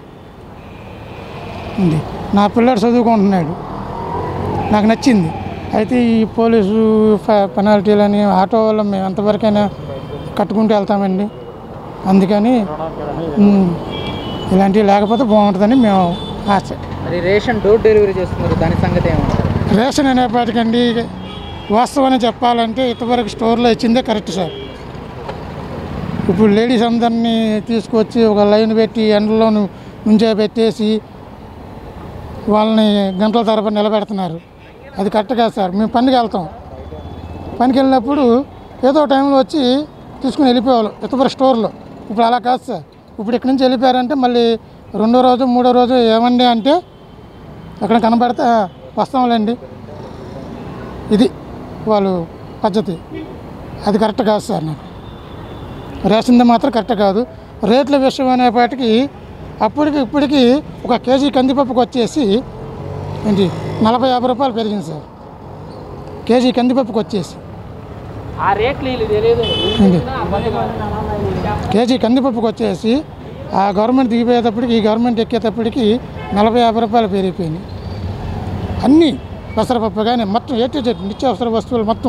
ఉంది నా పిల్లాడు చదువుకుంటున్నాడు నాకు నచ్చింది అయితే ఈ పోలీసు ఫ- పెనాల్టీలని ఆటో వల్ల మేము ఎంతవరకైనా కట్టుకుంటూ వెళ్తామండి అందుకని ఉమ్, ఇలాంటివి లేకపోతే బాగుంటుందని మేము ఆశ మరి రేషన్ డోర్ డెలివరీ చేస్తున్నారు దాని సంగతి ఏమంటారు రేషన్ అనేపాటికండి వాస్తవాన్ని చెప్పాలంటే ఇంతవరకు స్టోర్లో ఇచ్చిందే కరెక్ట్ సార్ ఇప్పుడు లేడీస్ అందరినీ తీసుకొచ్చి ఒక లైన్ పెట్టి ఎండలో నుంచే పెట్టేసి వాళ్ళని గంటల తరబడి నిలబెడుతున్నారు అది కరెక్ట్ కాదు సార్ మేము పనికి వెళ్తాం పనికి వెళ్ళినప్పుడు ఏదో టైంలో వచ్చి తీసుకుని వెళ్ళిపోవాలి ఇతపర స్టోర్లో ఇప్పుడు అలా కాదు సార్ ఇప్పుడు ఇక్కడి నుంచి వెళ్ళిపోయారంటే మళ్ళీ రెండో రోజు మూడో రోజు ఏమండి అంటే అక్కడ కనబడితే "ఆ, వస్తాంలేండి ఇది వాళ్ళు పద్ధతి అది కరెక్ట్ కాదు సార్ నాకు రేషన్ది మాత్రం కరెక్ట్ కాదు రేట్ల విషయం అనేపాటికి అప్పటికి ఇప్పటికి ఒక కేజీ కందిపప్పుకి వచ్చేసి ఏంటి నలభై యాభై రూపాయలు పెరిగింది సార్ కేజీ కందిపప్పుకి వచ్చేసి ఆ రేట్లు వీళ్ళు తెలియదు ఏంటి కేజీ కందిపప్పుకి వచ్చేసి ఆ గవర్నమెంట్ దిగిపోయేటప్పటికి ఈ గవర్నమెంట్ ఎక్కేటప్పటికి నలభై యాభై రూపాయలు పెరిగిపోయినాయి అన్నీ పెసరపప్పు కానీ మొత్తం ఏ టు జెడ్ నిత్యావసర వస్తువులు మొత్తం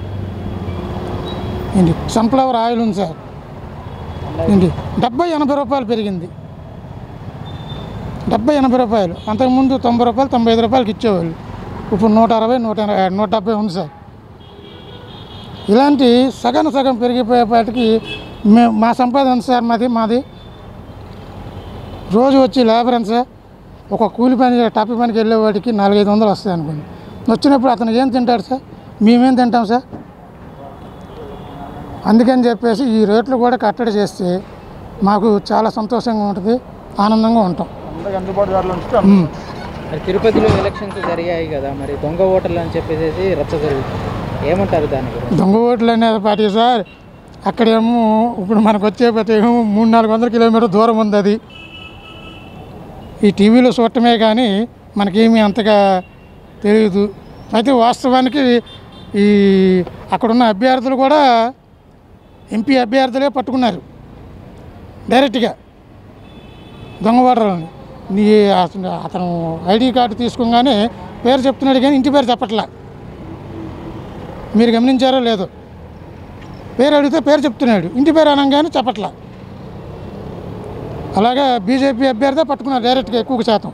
ఏంటి సన్ఫ్లవర్ ఆయిల్ ఉంది సార్ ఏంటి డెబ్బై ఎనభై రూపాయలు పెరిగింది డెబ్బై ఎనభై రూపాయలు అంతకుముందు తొంభై రూపాయలు తొంభై ఐదు రూపాయలకి ఇచ్చేవాళ్ళు ఇప్పుడు నూట అరవై నూట ఎనభై నూట డెబ్బై ఉంది సార్ ఇలాంటి సగం సగం పెరిగిపోయేపాటికి మేము మా సంపాదన ఎంత సార్ మాది మాది రోజు వచ్చి లేబర్ ఎంత సార్ ఒక కూలి పని టప్పి పనికి వెళ్ళేవాడికి నాలుగైదు వందలు వస్తాయి అనుకోండి వచ్చినప్పుడు అతను ఏం తింటాడు సార్ మేమేం తింటాం సార్ అందుకని చెప్పేసి ఈ రేట్లు కూడా కట్టడి చేస్తే మాకు చాలా సంతోషంగా ఉంటుంది ఆనందంగా ఉంటాం ఉమ్. మరి తిరుపతిలో ఎలక్షన్స్ జరిగాయి కదా మరి దొంగ ఓటర్లు అని చెప్పేసి రచ్చ జరుగుతుంది ఏమంటారు దాని గురించి దొంగ ఓట్లు అనేది పార్టీ సార్ అక్కడేమో ఇప్పుడు మనకు వచ్చే ఏమో మూడు నాలుగు వందల కిలోమీటర్ దూరం ఉంది అది ఈ టీవీలో చూడటమే కానీ మనకేమీ అంతగా తెలియదు అయితే వాస్తవానికి ఈ అక్కడున్న అభ్యర్థులు కూడా ఎంపీ అభ్యర్థులే పట్టుకున్నారు డైరెక్ట్గా దొంగ ఓటర్లని నీ అతను అతను ఐడి కార్డు తీసుకోగానే పేరు చెప్తున్నాడు కానీ ఇంటి పేరు చెప్పట్లా మీరు గమనించారో లేదో పేరు అడిగితే పేరు చెప్తున్నాడు ఇంటి పేరు అనగానే చెప్పట్లా అలాగే బీజేపీ అభ్యర్థి పట్టుకున్నారు డైరెక్ట్గా ఎక్కువ శాతం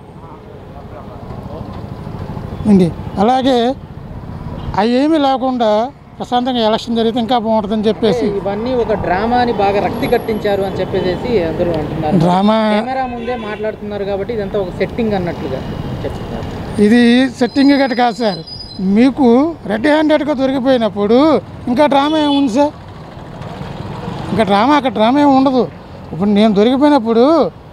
ఉంది అలాగే అవి ఏమీ లేకుండా ప్రశాంతంగా ఎలక్షన్ జరిగితే ఇంకా బాగుంటుందని చెప్పేసి ఇవన్నీ ఒక డ్రామాని బాగా రక్తి కట్టించారు అని చెప్పేసి అందరూ అంటున్నారు డ్రామా కెమెరా ముందే మాట్లాడుతున్నారు కాబట్టి ఇదంతా ఒక సెట్టింగ్ అన్నట్లుగా చెప్తున్నారు ఇది సెట్టింగ్ గట్ట కాదు సార్ మీకు రెడ్ హ్యాండెడ్గా దొరికిపోయినప్పుడు ఇంకా డ్రామా ఏముంది సార్ ఇంకా డ్రామా అక్కడ డ్రామా ఏమి ఉండదు ఇప్పుడు నేను దొరికిపోయినప్పుడు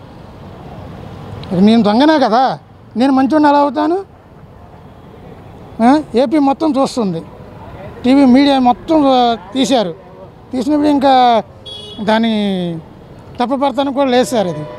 ఇక నేను దొంగనే కదా నేను మంచివాడిని ఎలా అవుతాను ఆ? ఏపీ మొత్తం చూస్తుంది టీవీ మీడియా మొత్తం ఆ, తీశారు తీసినప్పుడు ఇంకా దాన్ని తప్పుపడతానికి కూడా లేదు సార్ ఇది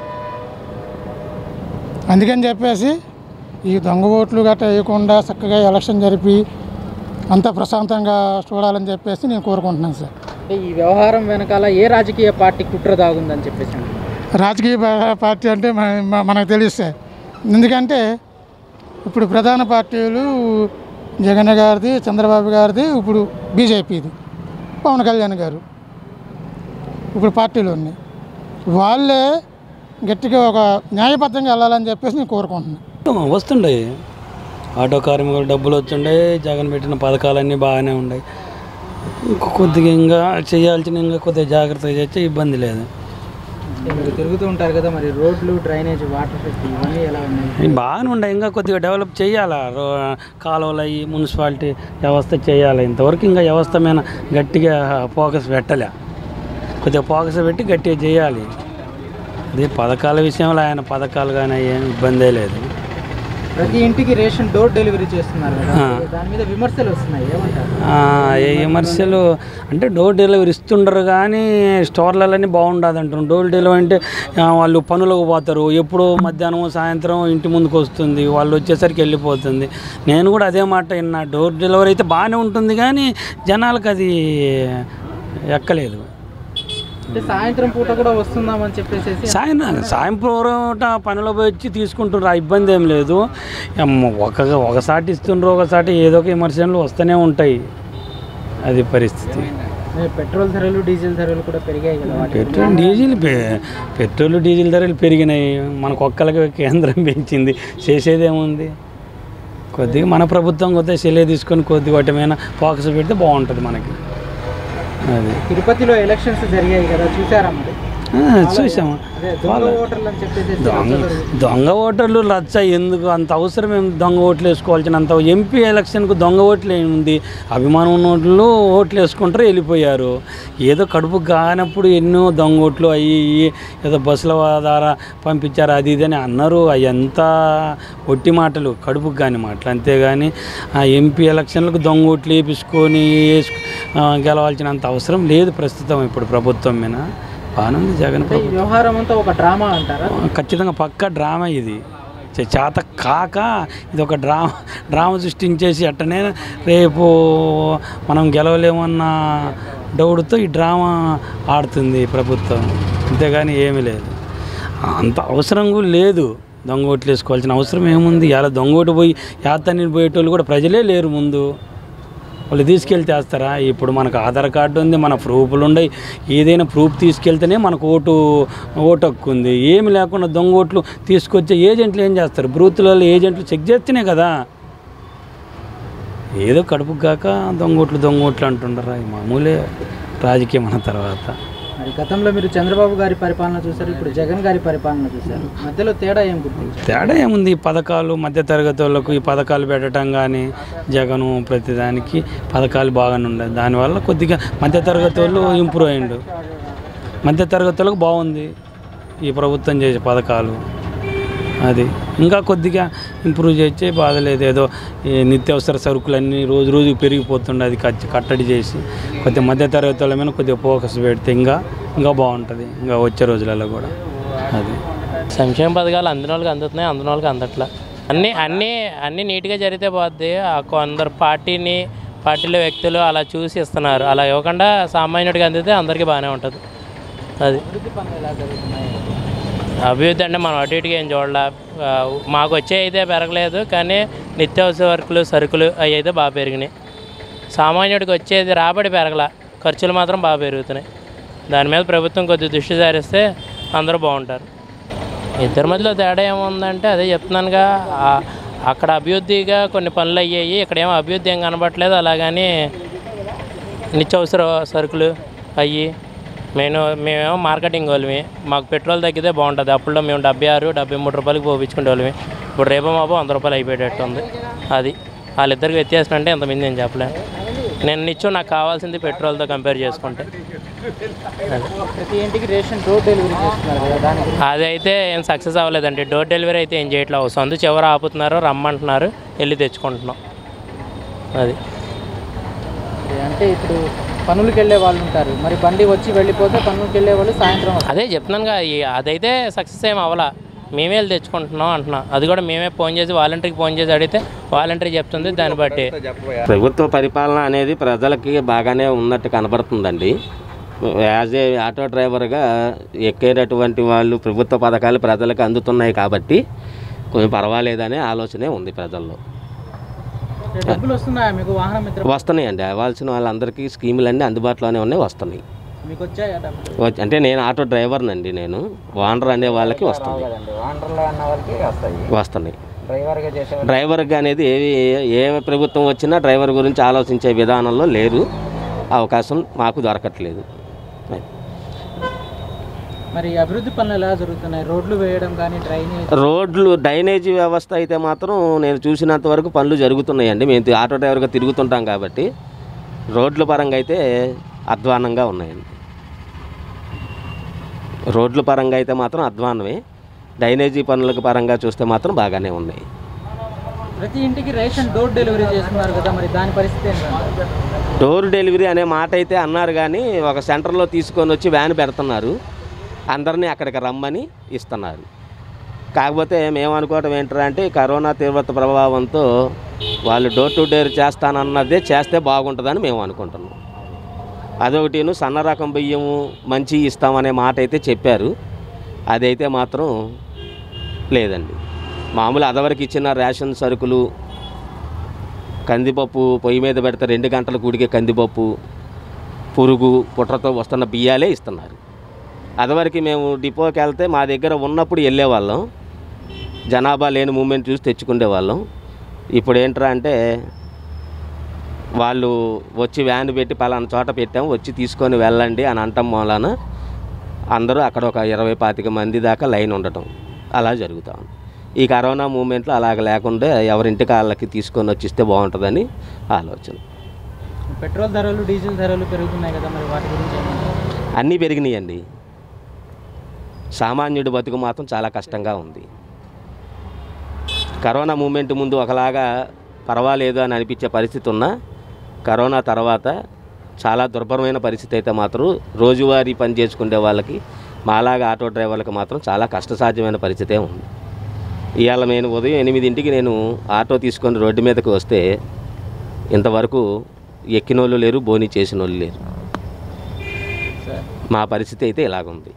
అందుకని చెప్పేసి ఈ దొంగ ఓట్లు గట్రా వేయకుండా చక్కగా ఎలక్షన్ జరిపి అంతా ప్రశాంతంగా చూడాలని చెప్పేసి నేను కోరుకుంటున్నాను సార్ అంటే ఈ వ్యవహారం వెనకాల ఏ రాజకీయ పార్టీ కుట్ర దాగుందని చెప్పేసి అంటున్నారు. రాజకీయ పా- పార్టీ అంటే మన- మ- మనకు తెలుసు సార్ ఎందుకంటే ఇప్పుడు ప్రధాన పార్టీలు జగన్ గారిది చంద్రబాబు గారిది ఇప్పుడు బీజేపీది పవన్ కళ్యాణ్ గారు ఇప్పుడు పార్టీలు ఉన్నాయి వాళ్ళే గట్టిగా ఒక న్యాయబద్ధంగా వెళ్ళాలని చెప్పేసి నేను కోరుకుంటున్నాను వస్తుండే ఆటో కార్మికులు డబ్బులు వచ్చిండే జగన్ పెట్టిన పథకాలన్నీ బాగానే ఉన్నాయి ఇంకో కొద్దిగా ఇంకా చేయాల్సిన ఇంకా కొద్దిగా జాగ్రత్తగా చేస్తే ఇబ్బంది లేదు అంటే మీరు తిరుగుతూ ఉంటారు కదా మరి రోడ్లు డ్రైనేజ్ వాటర్ ఫెసిలిటీ ఇవన్నీ ఎలా ఉన్నాయి ఇవి బాగానే ఉన్నాయి ఇంకా కొద్దిగా డెవలప్ చేయాలా రో కాలువలు అయ్యి మున్సిపాలిటీ వ్యవస్థ చేయాలి ఇంతవరకు ఇంకా వ్యవస్థ మీద గట్టిగా ఫోకస్ పెట్టలే కొద్దిగా ఫోకస్ పెట్టి గట్టిగా చేయాలి అదే పథకాల విషయంలో ఆయన పథకాలు కానీ ఏం ఇబ్బందే లేదు ప్రతి ఇంటికి రేషన్ డోర్ డెలివరీ చేస్తున్నారు కదా ఆ. దాని మీద విమర్శలు వస్తున్నాయి ఏమంటారు ఆ, ఏ విమర్శలు అంటే డోర్ డెలివరీ ఇస్తుండరు కానీ స్టోర్లలోనే బాగుండదు అంటారు డోర్ డెలివరీ అంటే ఆ, వాళ్ళు పనులకు పోతారు ఎప్పుడో మధ్యాహ్నం సాయంత్రం ఇంటి ముందుకు వస్తుంది వాళ్ళు వచ్చేసరికి వెళ్ళిపోతుంది నేను కూడా అదే మాట విన్నా డోర్ డెలివరీ అయితే బాగానే ఉంటుంది కానీ జనాలకు అది ఎక్కలేదు అంటే సాయంత్రం పూట కూడా వస్తుందామని చెప్పేసి సాయం సాయం పూట పనిలో పోయి వచ్చి తీసుకుంటున్నారు ఆ ఇబ్బంది ఏం లేదు ఎమ్మ ఒక ఒకసారి ఇస్తుండ్రు ఒకసారి ఏదో ఒక విమర్శలు వస్తూనే ఉంటాయి అది పరిస్థితి పెట్రోల్ ధరలు డీజిల్ ధరలు కూడా పెరిగాయి కదా వాటి పెట్రోల్ డీజిల్ పె- పెట్రోల్ డీజిల్ ధరలు పెరిగినాయి మనకు ఒక్కలకి కేంద్రం పెంచింది చేసేదేముంది కొద్దిగా మన ప్రభుత్వం కొద్దిగా సెలే తీసుకొని కొద్దిగా వాటి మీద ఫోకస్ పెడితే బాగుంటుంది మనకి అది తిరుపతిలో ఎలక్షన్స్ జరిగాయి కదా చూసారా మరి ఆ, చూసాము అదే దొంగ ఓటర్లు అని చెప్పేసి దొంగ దొంగ ఓటర్లు రచ్చ ఎందుకు అంత అవసరం ఏం దొంగ ఓట్లు వేసుకోవాల్సినంత ఎంపీ ఎలక్షన్కు దొంగ ఓట్లు ఏముంది అభిమానం ఉన్న ఓట్లు ఓట్లు వేసుకుంటారు వెళ్ళిపోయారు ఏదో కడుపు కానప్పుడు ఎన్నో దొంగ ఓట్లు అయ్యి ఇయ్యి ఏదో బస్సుల ద్వారా పంపించారు అది ఇది అని అన్నారు అవి ఎంత ఒట్టి మాటలు కడుపుకు కాని మాటలు అంతేగాని ఆ ఎంపీ ఎలక్షన్లకు దొంగ ఓట్లు వేపించుకొని వేసుకు ఆ, గెలవాల్సినంత అవసరం లేదు ప్రస్తుతం ఇప్పుడు ప్రభుత్వం మీద బాగానే ఉంది జగన్ ఈ ప్రభుత్వం వ్యవహారం అంతా ఒక డ్రామా అంటారా ఖచ్చితంగా పక్క డ్రామా ఇది చే- చేత కాక ఇది ఒక డ్రామా డ్రామా సృష్టించేసి అట్టనే రేపు మనం గెలవలేమన్న డౌట్తో ఈ డ్రామా ఆడుతుంది ప్రభుత్వం అంతేగాని ఏమీ లేదు అంత అవసరం కూడా లేదు దొంగ ఓట్లు వేసుకోవాల్సిన అవసరం ఏముంది ఇలా దొంగ ఓటు పోయి యాతని పోయేటోళ్ళు కూడా ప్రజలే లేరు ముందు వాళ్ళు తీసుకెళ్తే వేస్తారా ఇప్పుడు మనకు ఆధార్ కార్డు ఉంది మన ప్రూఫ్లు ఉన్నాయి ఏదైనా ప్రూఫ్ తీసుకెళ్తేనే మనకు ఓటు ఓటు హక్కు ఉంది ఏమి లేకుండా దొంగ ఓట్లు తీసుకొచ్చే ఏజెంట్లు ఏం చేస్తారు బూత్లలో ఏజెంట్లు చెక్ చేస్తేనే కదా ఏదో కడుపు కాక దొంగ ఓట్లు దొంగ ఓట్లు అంటుండరా ఇది మామూలే రాజకీయం అన్న తర్వాత మరి గతంలో మీరు చంద్రబాబు గారి పరిపాలన చూశారు ఇప్పుడు జగన్ గారి పరిపాలన చూశారు మధ్యలో తేడా ఏం గుర్తించారు తేడా ఏముంది ఈ పథకాలు మధ్యతరగతి వాళ్ళకు ఈ పథకాలు పెట్టడం కానీ జగను ప్రతిదానికి పథకాలు బాగానే ఉండదు దానివల్ల కొద్దిగా మధ్యతరగతి వాళ్ళు ఇంప్రూవ్ అయ్యిండు మధ్యతరగతి వాళ్ళకు బాగుంది ఈ ప్రభుత్వం చేసే పథకాలు అది ఇంకా కొద్దిగా ఇంప్రూవ్ చేస్తే బాధ లేదు ఏదో ఈ నిత్యావసర సరుకులన్నీ రోజు రోజు పెరిగిపోతుండే అది కచ్చి- కట్టడి చేసి కొద్దిగా మధ్యతరగతి వాళ్ళ మీద కొద్దిగా ఫోకస్ పెడితే ఇంకా ఇంకా బాగుంటుంది ఇంకా వచ్చే రోజులలో కూడా అది సంక్షేమ పథకాలు అందిన వాళ్ళకి అందుతున్నాయి అందిన వాళ్ళకి అందట్లా అన్నీ అన్నీ అన్నీ నీట్గా జరిగితే పోద్ది ఆ కొందరు పార్టీని పార్టీలో వ్యక్తులు అలా చూసి ఇస్తున్నారు అలా ఇవ్వకుండా సామాన్యుడికి అందితే అందరికీ బాగానే ఉంటుంది అది అభివృద్ధి పనులు ఎలా జరుగుతున్నాయి అభివృద్ధి అంటే మనం అటు ఇటుగా ఏం చూడాల ఆ, మాకు వచ్చే అయితే పెరగలేదు కానీ నిత్యావసర సరుకులు సరుకులు అవి అయితే బాగా పెరిగినాయి సామాన్యుడికి వచ్చేది రాబడి పెరగల ఖర్చులు మాత్రం బాగా పెరుగుతున్నాయి దాని మీద ప్రభుత్వం కొద్ది దృష్టి సారిస్తే అందరూ బాగుంటారు ఇద్దరి మధ్యలో తేడా ఏముందంటే అదే చెప్తున్నానుగా ఆ- అక్కడ అభివృద్ధిగా కొన్ని పనులు అయ్యాయి ఇక్కడ ఏమో అభివృద్ధి ఏం కనబడట్లేదు అలాగని నిత్యావసర సరుకులు అయ్యి మేము మేమేమో మార్కెటింగ్ వాళ్ళమి మాకు పెట్రోల్ తగ్గితే బాగుంటుంది అప్పుడు మేము డెబ్బై ఆరు డెబ్బై మూడు రూపాయలకి పోపించుకునే వాళ్ళమి ఇప్పుడు రేపో మాపో వంద రూపాయలు అయిపోయేటట్టు ఉంది అది వాళ్ళిద్దరికి వ్యత్యాసం అంటే ఎంతమంది నేను చెప్పలేను నేను నిత్యం నాకు కావాల్సింది పెట్రోల్తో కంపేర్ చేసుకుంటే అది ప్రతి ఇంటికి రేషన్ డోర్ డెలివరీ చేస్తున్నారు కదా దాని గురించి అది అయితే ఏం సక్సెస్ అవ్వలేదండి డోర్ డెలివరీ అయితే ఏం చేయట్లేదు సందు చివర ఆపుతున్నారు రమ్మంటున్నారు వెళ్ళి తెచ్చుకుంటున్నాం అది అంటే ఇప్పుడు పనులకు వెళ్ళే వాళ్ళు ఉంటారు మరి బండి వచ్చి వెళ్ళిపోతే పనులకు వెళ్ళే వాళ్ళు సాయంత్రం వస్తారు. అదే చెప్తున్నానుగా ఈ- అదైతే సక్సెస్ ఏం అవ్వాలా మేమే వెళ్ళి తెచ్చుకుంటున్నాం అంటున్నాం అది కూడా మేమే ఫోన్ చేసి వాలంటీర్కి ఫోన్ చేసి అడిగితే వాలంటీర్ చెప్తుంది దాన్ని బట్టి ప్రభుత్వ పరిపాలన అనేది ప్రజలకి బాగానే ఉన్నట్టు కనబడుతుందండి యాజ్ ఏ ఆటో డ్రైవర్గా ఎక్కేటటువంటి వాళ్ళు ప్రభుత్వ పథకాలు ప్రజలకు అందుతున్నాయి కాబట్టి కొంచెం పర్వాలేదనే ఆలోచనే ఉంది ప్రజల్లో డబ్బులు వస్తున్నాయా మీకు వాహనం మిత్ర వస్తున్నాయండి అవ్వాల్సిన వాళ్ళందరికీ స్కీములన్నీ అందుబాటులోనే ఉన్నాయి వస్తున్నాయి మీకు వచ్చాయా డబ్బులు వచ్చి- అంటే నేను ఆటో డ్రైవర్నండి నేను ఓనర్ అనే వాళ్ళకి వస్తుంది వాండర్లో అన్న వాళ్ళకి వస్తాయి వస్తున్నాయి డ్రైవర్గా చేసే డ్రైవర్కి అనేది ఏవి ఏ ప్రభుత్వం వచ్చినా డ్రైవర్ గురించి ఆలోచించే విధానంలో లేరు అవకాశం మాకు దొరకట్లేదు మరి అభివృద్ధి పనులు ఎలా జరుగుతున్నాయి రోడ్లు వేయడం కానీ డ్రైనేజ్ రోడ్లు డ్రైనేజీ వ్యవస్థ అయితే మాత్రం నేను చూసినంత వరకు పనులు జరుగుతున్నాయండి మేము తి- ఆటో డ్రైవర్గా తిరుగుతుంటాం కాబట్టి రోడ్ల పరంగా అయితే అధ్వానంగా ఉన్నాయండి రోడ్ల పరంగా అయితే మాత్రం అధ్వానమే డ్రైనేజీ పనులకు పరంగా చూస్తే మాత్రం బాగానే ఉన్నాయి ప్రతి ఇంటికి రేషన్ డోర్ డెలివరీ చేస్తున్నారు కదా మరి దాని పరిస్థితి ఏంటంటే డోర్ డెలివరీ అనే మాట అయితే అన్నారు కానీ ఒక సెంటర్లో తీసుకొని వచ్చి వ్యాన్ పెడుతున్నారు అందరినీ అక్కడికి రమ్మని ఇస్తున్నారు కాకపోతే మేము అనుకోవటం ఏంటంటే అంటే ఈ కరోనా తీవ్రత ప్రభావంతో వాళ్ళు డోర్ టు డోర్ చేస్తానన్నదే చేస్తే బాగుంటుందని మేము అనుకుంటున్నాం అదొకటిను సన్న రకం బియ్యము మంచి ఇస్తామనే మాట అయితే చెప్పారు అదైతే మాత్రం లేదండి మామూలు అదవరకు ఇచ్చిన రేషన్ సరుకులు కందిపప్పు పొయ్యి మీద పెడితే రెండు గంటలకు ఉడికే కందిపప్పు పురుగు పుట్రతో వస్తున్న బియ్యాలే ఇస్తున్నారు అదివరకు మేము డిపోకి వెళ్తే మా దగ్గర ఉన్నప్పుడు వెళ్ళేవాళ్ళం జనాభా లేని మూమెంట్ చూసి తెచ్చుకునేవాళ్ళం ఇప్పుడు ఏంట్రా అంటే వాళ్ళు వచ్చి వ్యాన్ పెట్టి పలానా చోట పెట్టాం వచ్చి తీసుకొని వెళ్ళండి అని అంటాం మూలాన అందరూ అక్కడ ఒక ఇరవై పాతిక మంది దాకా లైన్ ఉండటం అలా జరుగుతూ ఉంది ఈ కరోనా మూమెంట్లో అలాగ లేకుండా ఎవరింటికి వాళ్ళకి తీసుకొని వచ్చిస్తే బాగుంటుందని ఆలోచన పెట్రోల్ ధరలు డీజిల్ ధరలు పెరుగుతున్నాయి కదా మరి వాటి గురించి ఏమంటారు అన్నీ పెరిగినాయండి సామాన్యుడి బతుకు మాత్రం చాలా కష్టంగా ఉంది కరోనా మూమెంట్ ముందు ఒకలాగా పర్వాలేదు అని అనిపించే పరిస్థితి ఉన్నా కరోనా తర్వాత చాలా దుర్భరమైన పరిస్థితి అయితే మాత్రం రోజువారీ పని చేసుకునే వాళ్ళకి మాలాగా ఆటో డ్రైవర్లకు మాత్రం చాలా కష్టసాధ్యమైన పరిస్థితే ఉంది ఇవాళ నేను ఉదయం ఎనిమిదింటికి నేను ఆటో తీసుకొని రోడ్డు మీదకి వస్తే ఇంతవరకు ఎక్కినోళ్ళు లేరు బోని చేసిన వాళ్ళు లేరు మా పరిస్థితి అయితే ఇలాగుంది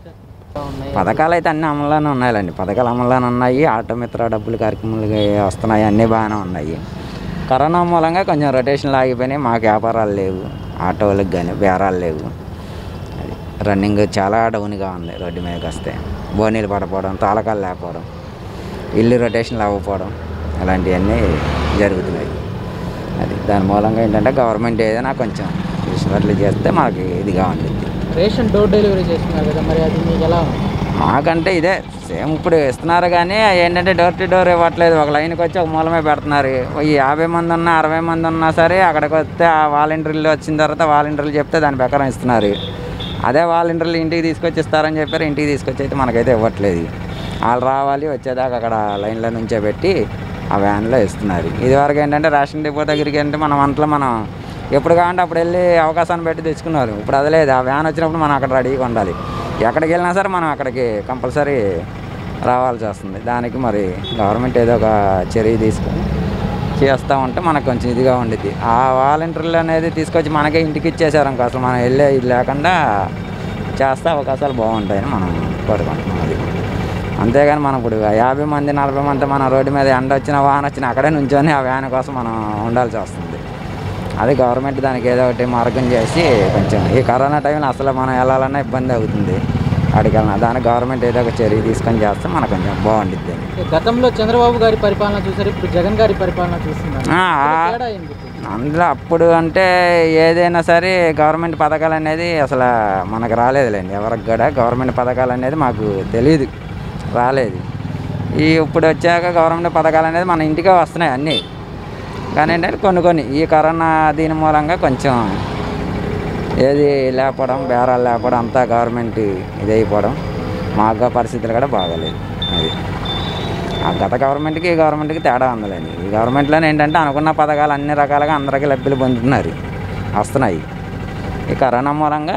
పథకాలు అయితే అన్ని అమల్లోనే ఉన్నాయండి పథకాలు అమల్లోనే ఉన్నాయి ఆటో మిత్ర డబ్బులు కార్యక్రమాలు వస్తున్నాయి అన్నీ బాగానే ఉన్నాయి కరోనా మూలంగా కొంచెం రొటేషన్లు ఆగిపోయినాయి మాకు వ్యాపారాలు లేవు ఆటో వాళ్ళకి కానీ బేరాలు లేవు అది రన్నింగ్ చాలా డౌన్గా ఉంది రోడ్డు మీదకి వస్తే బోనీలు పడపోవడం తాళకాలు లేకపోవడం ఇల్లు రొటేషన్లు అవ్వకపోవడం ఇలాంటివన్నీ జరుగుతున్నాయి అది దాని మూలంగా ఏంటంటే గవర్నమెంట్ ఏదైనా కొంచెం విశ్వాట్లు చేస్తే మాకు ఇదిగా ఉంది రేషన్ డోర్ డెలివరీ చేస్తున్నారు కదా మరి అది మీకు ఎలా ఉంది మాకంటే ఇదే సేమ్ ఇప్పుడు ఇస్తున్నారు కానీ ఏంటంటే డోర్ టు డోర్ ఇవ్వట్లేదు ఒక లైన్కి వచ్చి ఒక మూలమే పెడుతున్నారు ఈ యాభై మంది ఉన్నా అరవై మంది ఉన్నా సరే అక్కడికి వస్తే ఆ వాలంటీర్లు వచ్చిన తర్వాత వాలంటీర్లు చెప్తే దాని ప్రకారం ఇస్తున్నారు అదే వాలంటీర్లు ఇంటికి తీసుకొచ్చి ఇస్తారని చెప్పారు ఇంటికి తీసుకొచ్చి అయితే మనకైతే ఇవ్వట్లేదు వాళ్ళు రావాలి వచ్చేదాకా అక్కడ లైన్లో నుంచే పెట్టి ఆ వ్యాన్లో ఇస్తున్నారు ఇదివరకు ఏంటంటే రేషన్ డిపో దగ్గరికి అంటే మన వంటలో మనం ఎప్పుడు కావాలంటే అప్పుడు వెళ్ళి అవకాశాన్ని పెట్టి తెచ్చుకున్నారు ఇప్పుడు అది లేదు ఆ వ్యాన్ వచ్చినప్పుడు మనం అక్కడ రెడీగా ఉండాలి ఎక్కడికి వెళ్ళినా సరే మనం అక్కడికి కంపల్సరీ రావాల్సి వస్తుంది దానికి మరి గవర్నమెంట్ ఏదో ఒక చర్య తీసుకొని చేస్తూ ఉంటే మనకు కొంచెం ఇదిగా ఉండిద్ది ఆ వాలంటీర్లు అనేది తీసుకొచ్చి మనకే ఇంటికి ఇచ్చేసారు అనుకో అసలు మనం వెళ్ళే ఇది లేకుండా చేస్తే అవకాశాలు బాగుంటాయని మనం కోరుకుంటున్నాం అది అంతేగాని మనం ఇప్పుడు యాభై మంది నలభై మంది మన రోడ్డు మీద ఎండ వచ్చిన వాహనం వచ్చినా అక్కడే నుంచొని ఆ వ్యాన్ కోసం మనం ఉండాల్సి వస్తుంది అది గవర్నమెంట్ దానికి ఏదో ఒకటి మార్గం చేసి కొంచెం ఈ కరోనా టైంలో అసలు మనం వెళ్ళాలన్నా ఇబ్బంది అవుతుంది అక్కడికి వెళ్ళినా దానికి గవర్నమెంట్ ఏదో ఒక చర్య తీసుకొని చేస్తే మనకు కొంచెం బాగుండిద్ది గతంలో చంద్రబాబు గారి పరిపాలన చూసారు ఇప్పుడు జగన్ గారి పరిపాలన చూస్తున్నారు ఆ, ఇప్పుడు తేడా ఏంటి అందులో అప్పుడు అంటే ఏదైనా సరే గవర్నమెంట్ పథకాలు అనేది అసలు మనకు రాలేదులేండి ఎవరికి కూడా గవర్నమెంట్ పథకాలు అనేది మాకు తెలియదు రాలేదు ఈ ఇప్పుడు వచ్చాక గవర్నమెంట్ పథకాలు అనేది మన ఇంటికే వస్తున్నాయి అన్నీ కానీ ఏంటంటే కొన్ని కొన్ని ఈ కరోనా దీని మూలంగా కొంచెం ఏది లేకపోవడం బేరాలు లేకపోవడం అంతా గవర్నమెంట్ ఇది అయిపోవడం మాకు పరిస్థితులు కూడా బాగలేదు అది ఆ గత గవర్నమెంట్కి ఈ గవర్నమెంట్కి తేడా ఉందిలేండి ఈ గవర్నమెంట్లోనే ఏంటంటే అనుకున్న పథకాలు అన్ని రకాలుగా అందరికీ లబ్ధులు పొందుతున్నారు వస్తున్నాయి ఈ కరోనా మూలంగా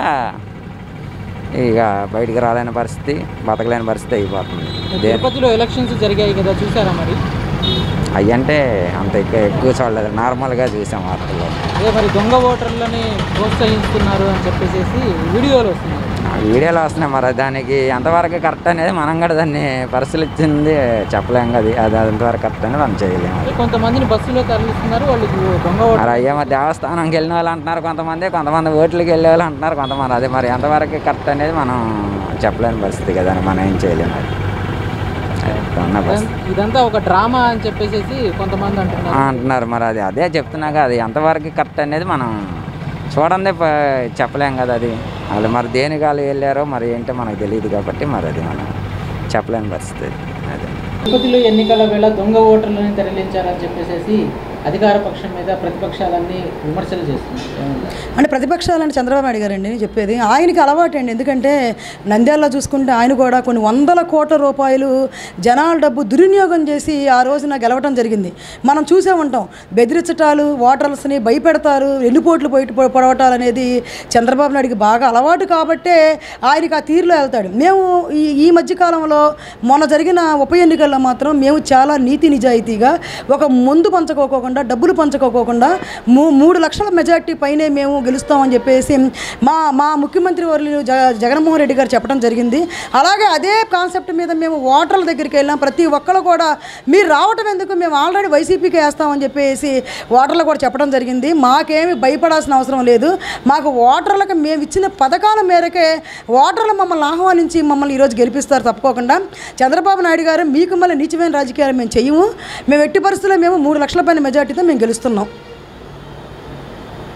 ఇక బయటికి రాలేని పరిస్థితి బతకలేని పరిస్థితి అయిపోతుంది దే తిరుపతిలో ఎలక్షన్స్ జరిగాయి కదా చూసారా మరి అయ్యంటే అంత ఎక్కువ ఎక్కువ చూడలేదు నార్మల్గా చూసాం వార్తల్లో అదే మరి దొంగ ఓటర్లని ప్రోత్సహిస్తున్నారు అని చెప్పేసి వీడియోలు వస్తున్నాయి ఆ వీడియోలో వస్తున్నాయి మరి దానికి ఎంతవరకు కరెక్ట్ అనేది మనం కూడా దాన్ని పరిశీలించింది చెప్పలేం కదా అది అది ఎంతవరకు కరెక్ట్ అనేది మనం చేయలేము అదే కొంతమందిని బస్సులో తరలిస్తున్నారు వాళ్ళు దొంగ మరి ఓటర్ అయ్యేమో దేవస్థానంకి వెళ్ళిన వాళ్ళు అంటున్నారు కొంతమంది కొంతమంది ఓట్లకి వెళ్ళే వాళ్ళు అంటున్నారు కొంతమంది అది మరి ఎంతవరకు కరెక్ట్ అనేది మనం చెప్పలేని పరిస్థితి కదా అని మనం ఏం చేయలేము అది అది ఉన్న పరిస్థితి ఇదంతా ఒక డ్రామా అని చెప్పేసి కొంతమంది ఆ, అంటున్నారు అంటున్నారు మరి అది అదే చెప్తున్నాగా అది ఎంతవరకు కరెక్ట్ అనేది మనం చూడండి ప- చెప్పలేం కదా అది వాళ్ళు మరి దేనికి వాళ్ళు వెళ్ళారో మరి ఏంటో మనకు తెలియదు కాబట్టి మరి అది మనం చెప్పలేని పరిస్థితి అదే తిరుపతిలో ఎన్నికల వేళ దొంగ ఓటర్లను తరలించారని చెప్పేసి అధికార పక్షం మీద ప్రతిపక్షాలన్నీ విమర్శలు చేస్తున్నారు ఏమంటారు? అంటే ప్రతిపక్షాలంటే చంద్రబాబు నాయుడు గారండి నేను చెప్పేది ఆయనకి అలవాటు అండి ఎందుకంటే నంద్యాలలో చూసుకుంటే ఆయన కూడా కొన్ని వందల కోట్ల రూపాయలు జనాల డబ్బు దుర్వినియోగం చేసి ఆ రోజున గెలవటం జరిగింది మనం చూసే ఉంటాం బెదిరించటాలు ఓటర్స్ని భయపెడతారు ఎన్నిపోట్లు పోయి పొడవటాలు అనేది చంద్రబాబు నాయుడికి బాగా అలవాటు కాబట్టే ఆయనకి ఆ తీరులో వెళ్తాడు మేము ఈ ఈ మధ్యకాలంలో మొన్న జరిగిన ఉప ఎన్నికల్లో మాత్రం మేము చాలా నీతి నిజాయితీగా ఒక ముందు పంచుకోకుండా డబ్బులు పంచుకోకుండా మూ మూడు లక్షల మెజార్టీ పైనే మేము గెలుస్తామని చెప్పేసి మా మా ముఖ్యమంత్రి వర్యులు జ జగన్మోహన్ రెడ్డి గారు చెప్పడం జరిగింది అలాగే అదే కాన్సెప్ట్ మీద మేము ఓటర్ల దగ్గరికి వెళ్ళాం ప్రతి ఒక్కరు కూడా మీరు రావటం ఎందుకు మేము ఆల్రెడీ వైసీపీకి వేస్తామని చెప్పేసి ఓటర్లు కూడా చెప్పడం జరిగింది మాకేమి భయపడాల్సిన అవసరం లేదు మాకు ఓటర్లకు మేము ఇచ్చిన పథకాల మేరకే ఓటర్లు మమ్మల్ని ఆహ్వానించి మమ్మల్ని ఈరోజు గెలిపిస్తారు తప్పుకోకుండా చంద్రబాబు నాయుడు గారు మీకు మళ్ళీ నీచమైన రాజకీయాలు మేము చెయ్యము మేము ఎట్టి పరిస్థితుల్లో మేము మూడు లక్షల పైన మెజార్టీతో మేము గెలుస్తున్నాం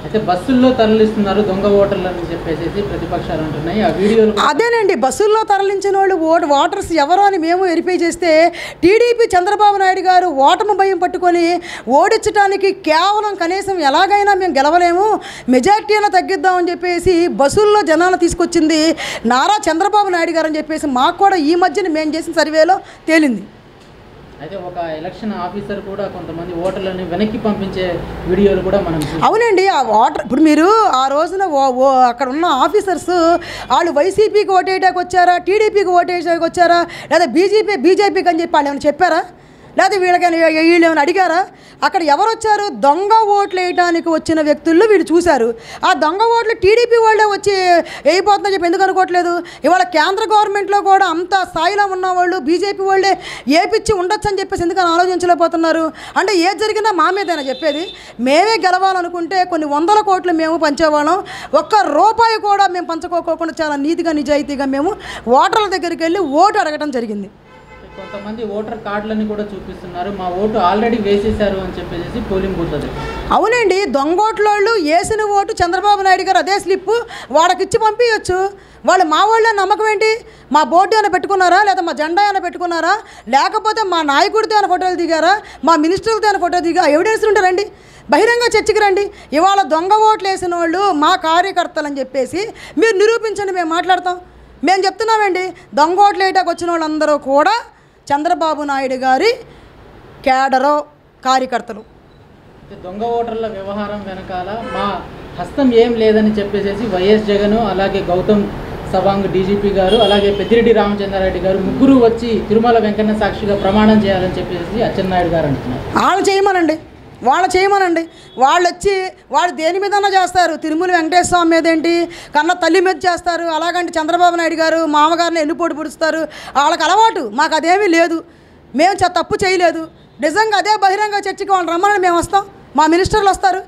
అయితే బస్సుల్లో తరలిస్తున్నారు దొంగ ఓటర్లు అని చెప్పేసి ప్రతిపక్షాలు అంటున్నాయి ఆ వీడియోలు కూడా అదేనండి బస్సుల్లో తరలించిన వాళ్ళు ఓట్ ఓటర్స్ ఎవరో అని మేము వెరిఫై చేస్తే టీడీపీ చంద్రబాబు నాయుడు గారు ఓటమి భయం పట్టుకొని ఓడించడానికి కేవలం కనీసం ఎలాగైనా మేము గెలవలేము మెజార్టీ అయినా తగ్గిద్దామని చెప్పేసి బస్సుల్లో జనాలు తీసుకొచ్చింది నారా చంద్రబాబు నాయుడు గారు అని చెప్పేసి మాకు కూడా ఈ మధ్యన మేము చేసిన సర్వేలో తేలింది అయితే ఒక ఎలక్షన్ ఆఫీసర్ కూడా కొంతమంది ఓటర్లను వెనక్కి పంపించే వీడియోలు కూడా మనం చూసాం. అవునండి ఆ వాటర్ ఇప్పుడు మీరు ఆ రోజున ఓ- ఓ అక్కడ ఉన్న ఆఫీసర్స్ వాళ్ళు వైసీపీకి ఓటేయడానికి వచ్చారా టీడీపీకి ఓటేయడానికి వచ్చారా లేదా బీజేపీ బీజేపీకి అని చెప్పి వాళ్ళు ఏమైనా చెప్పారా లేదా వీళ్ళకైనా వీళ్ళు ఏమైనా అడిగారా అక్కడ ఎవరు వచ్చారు దొంగ ఓట్లు వేయడానికి వచ్చిన వ్యక్తుల్లో వీళ్ళు చూశారు ఆ దొంగ ఓట్లు టీడీపీ వాళ్ళే వచ్చి వేయిపోతుందని చెప్పి ఎందుకు అనుకోవట్లేదు ఇవాళ కేంద్ర గవర్నమెంట్లో కూడా అంత స్థాయిలో ఉన్న వాళ్ళు బీజేపీ వాళ్ళే ఏపిచ్చి ఉండొచ్చు అని చెప్పేసి ఎందుకని ఆలోచించలేకపోతున్నారు అంటే ఏది జరిగినా మా మీదైనా చెప్పేది మేమే గెలవాలనుకుంటే కొన్ని వందల కోట్లు మేము పంచేవాళ్ళం ఒక్క రూపాయి కూడా మేము పంచుకోకోకుండా చాలా నీతిగా నిజాయితీగా మేము ఓటర్ల దగ్గరికి వెళ్ళి ఓటు అడగడం జరిగింది కొంతమంది ఓటర్ కార్డులని కూడా చూపిస్తున్నారు మా ఓటు ఆల్రెడీ వేసేశారు అని చెప్పేసి పోలింగ్ బూత్ అది అవునండి దొంగోట్లోళ్ళు వేసిన ఓటు చంద్రబాబు నాయుడు గారు అదే స్లిప్ వాళ్ళకిచ్చి పంపించవచ్చు వాళ్ళు మా వాళ్ళ నమ్మకం ఏంటి మా బోర్డు ఏమైనా పెట్టుకున్నారా లేదా మా జెండా ఏమైనా పెట్టుకున్నారా లేకపోతే మా నాయకుడితో ఏమైనా ఫోటోలు దిగారా మా మినిస్టర్లతో ఏమైనా ఫోటో దిగా ఎవిడెన్స్ ఉంటే రండి బహిరంగ చర్చకి రండి ఇవాళ దొంగ ఓట్లు వేసిన వాళ్ళు మా కార్యకర్తలు అని చెప్పేసి మీరు నిరూపించండి మేము మాట్లాడతాం మేము చెప్తున్నామండి దొంగ ఓట్లు వేయటానికి వచ్చిన వాళ్ళందరూ కూడా చంద్రబాబు నాయుడు గారి కేడరో కార్యకర్తలు అయితే దొంగ ఓటర్ల వ్యవహారం వెనకాల మా హస్తం ఏం లేదని చెప్పేసి వైఎస్ జగన్ అలాగే గౌతమ్ సవాంగ్ డీజీపీ గారు అలాగే పెద్దిరెడ్డి రామచంద్రారెడ్డి గారు ముగ్గురు వచ్చి తిరుమల వెంకన్న సాక్షిగా ప్రమాణం చేయాలని చెప్పేసి అచ్చెన్నాయుడు గారు అంటున్నారు వాళ్ళు చేయమనండి వాళ్ళు చేయమనండి వాళ్ళు వచ్చి వాళ్ళు దేని మీదన్నా చేస్తారు తిరుమల వెంకటేశ్వర స్వామి మీద ఏంటి కన్న తల్లి మీద చేస్తారు అలాగంటే చంద్రబాబు నాయుడు గారు మామగారిని ఎన్నుపోటు పొడుస్తారు వాళ్ళకి అలవాటు మాకు అదేమీ లేదు మేము చ- తప్పు చేయలేదు నిజంగా అదే బహిరంగ చర్చకి వాళ్ళు రమ్మని మేము వస్తాం మా మినిస్టర్లు వస్తారు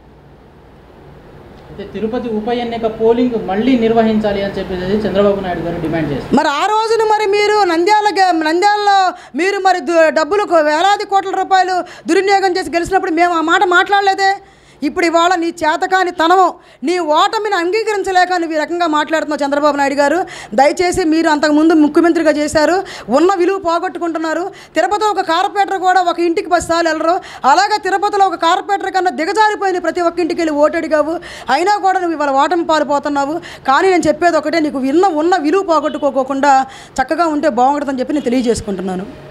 అయితే తిరుపతి ఉప ఎన్నిక పోలింగ్ మళ్ళీ నిర్వహించాలి అని చెప్పేసి చంద్రబాబు నాయుడు గారు డిమాండ్ చేస్తారు మరి ఆ రోజున మరి మీరు నంద్యాల గ- నంద్యాలలో మీరు మరి దు- డబ్బులు కో- వేలాది కోట్ల రూపాయలు దుర్వినియోగం చేసి గెలిచినప్పుడు మేము ఆ మాట మాట్లాడలేదే ఇప్పుడు ఇవాళ నీ చేతకాని తనము నీ ఓటమిని అంగీకరించలేక నువ్వు ఈ రకంగా మాట్లాడుతున్నావు చంద్రబాబు నాయుడు గారు దయచేసి మీరు అంతకుముందు ముఖ్యమంత్రిగా చేశారు ఉన్న విలువ పోగొట్టుకుంటున్నారు తిరుపతిలో ఒక కార్పొరేటర్ కూడా ఒక ఇంటికి పది సార్లు వెళ్ళరు అలాగే తిరుపతిలో ఒక కార్పొరేటర్ కన్నా దిగజారిపోయిన ప్రతి ఒక్క ఇంటికి వెళ్ళి ఓటు అడిగావు అయినా కూడా నువ్వు ఇవాళ ఓటమి పారిపోతున్నావు కానీ నేను చెప్పేది ఒకటే నీకు విన్న ఉన్న విలువ పోగొట్టుకోకుండా చక్కగా ఉంటే బాగుంటుందని చెప్పి నేను తెలియజేసుకుంటున్నాను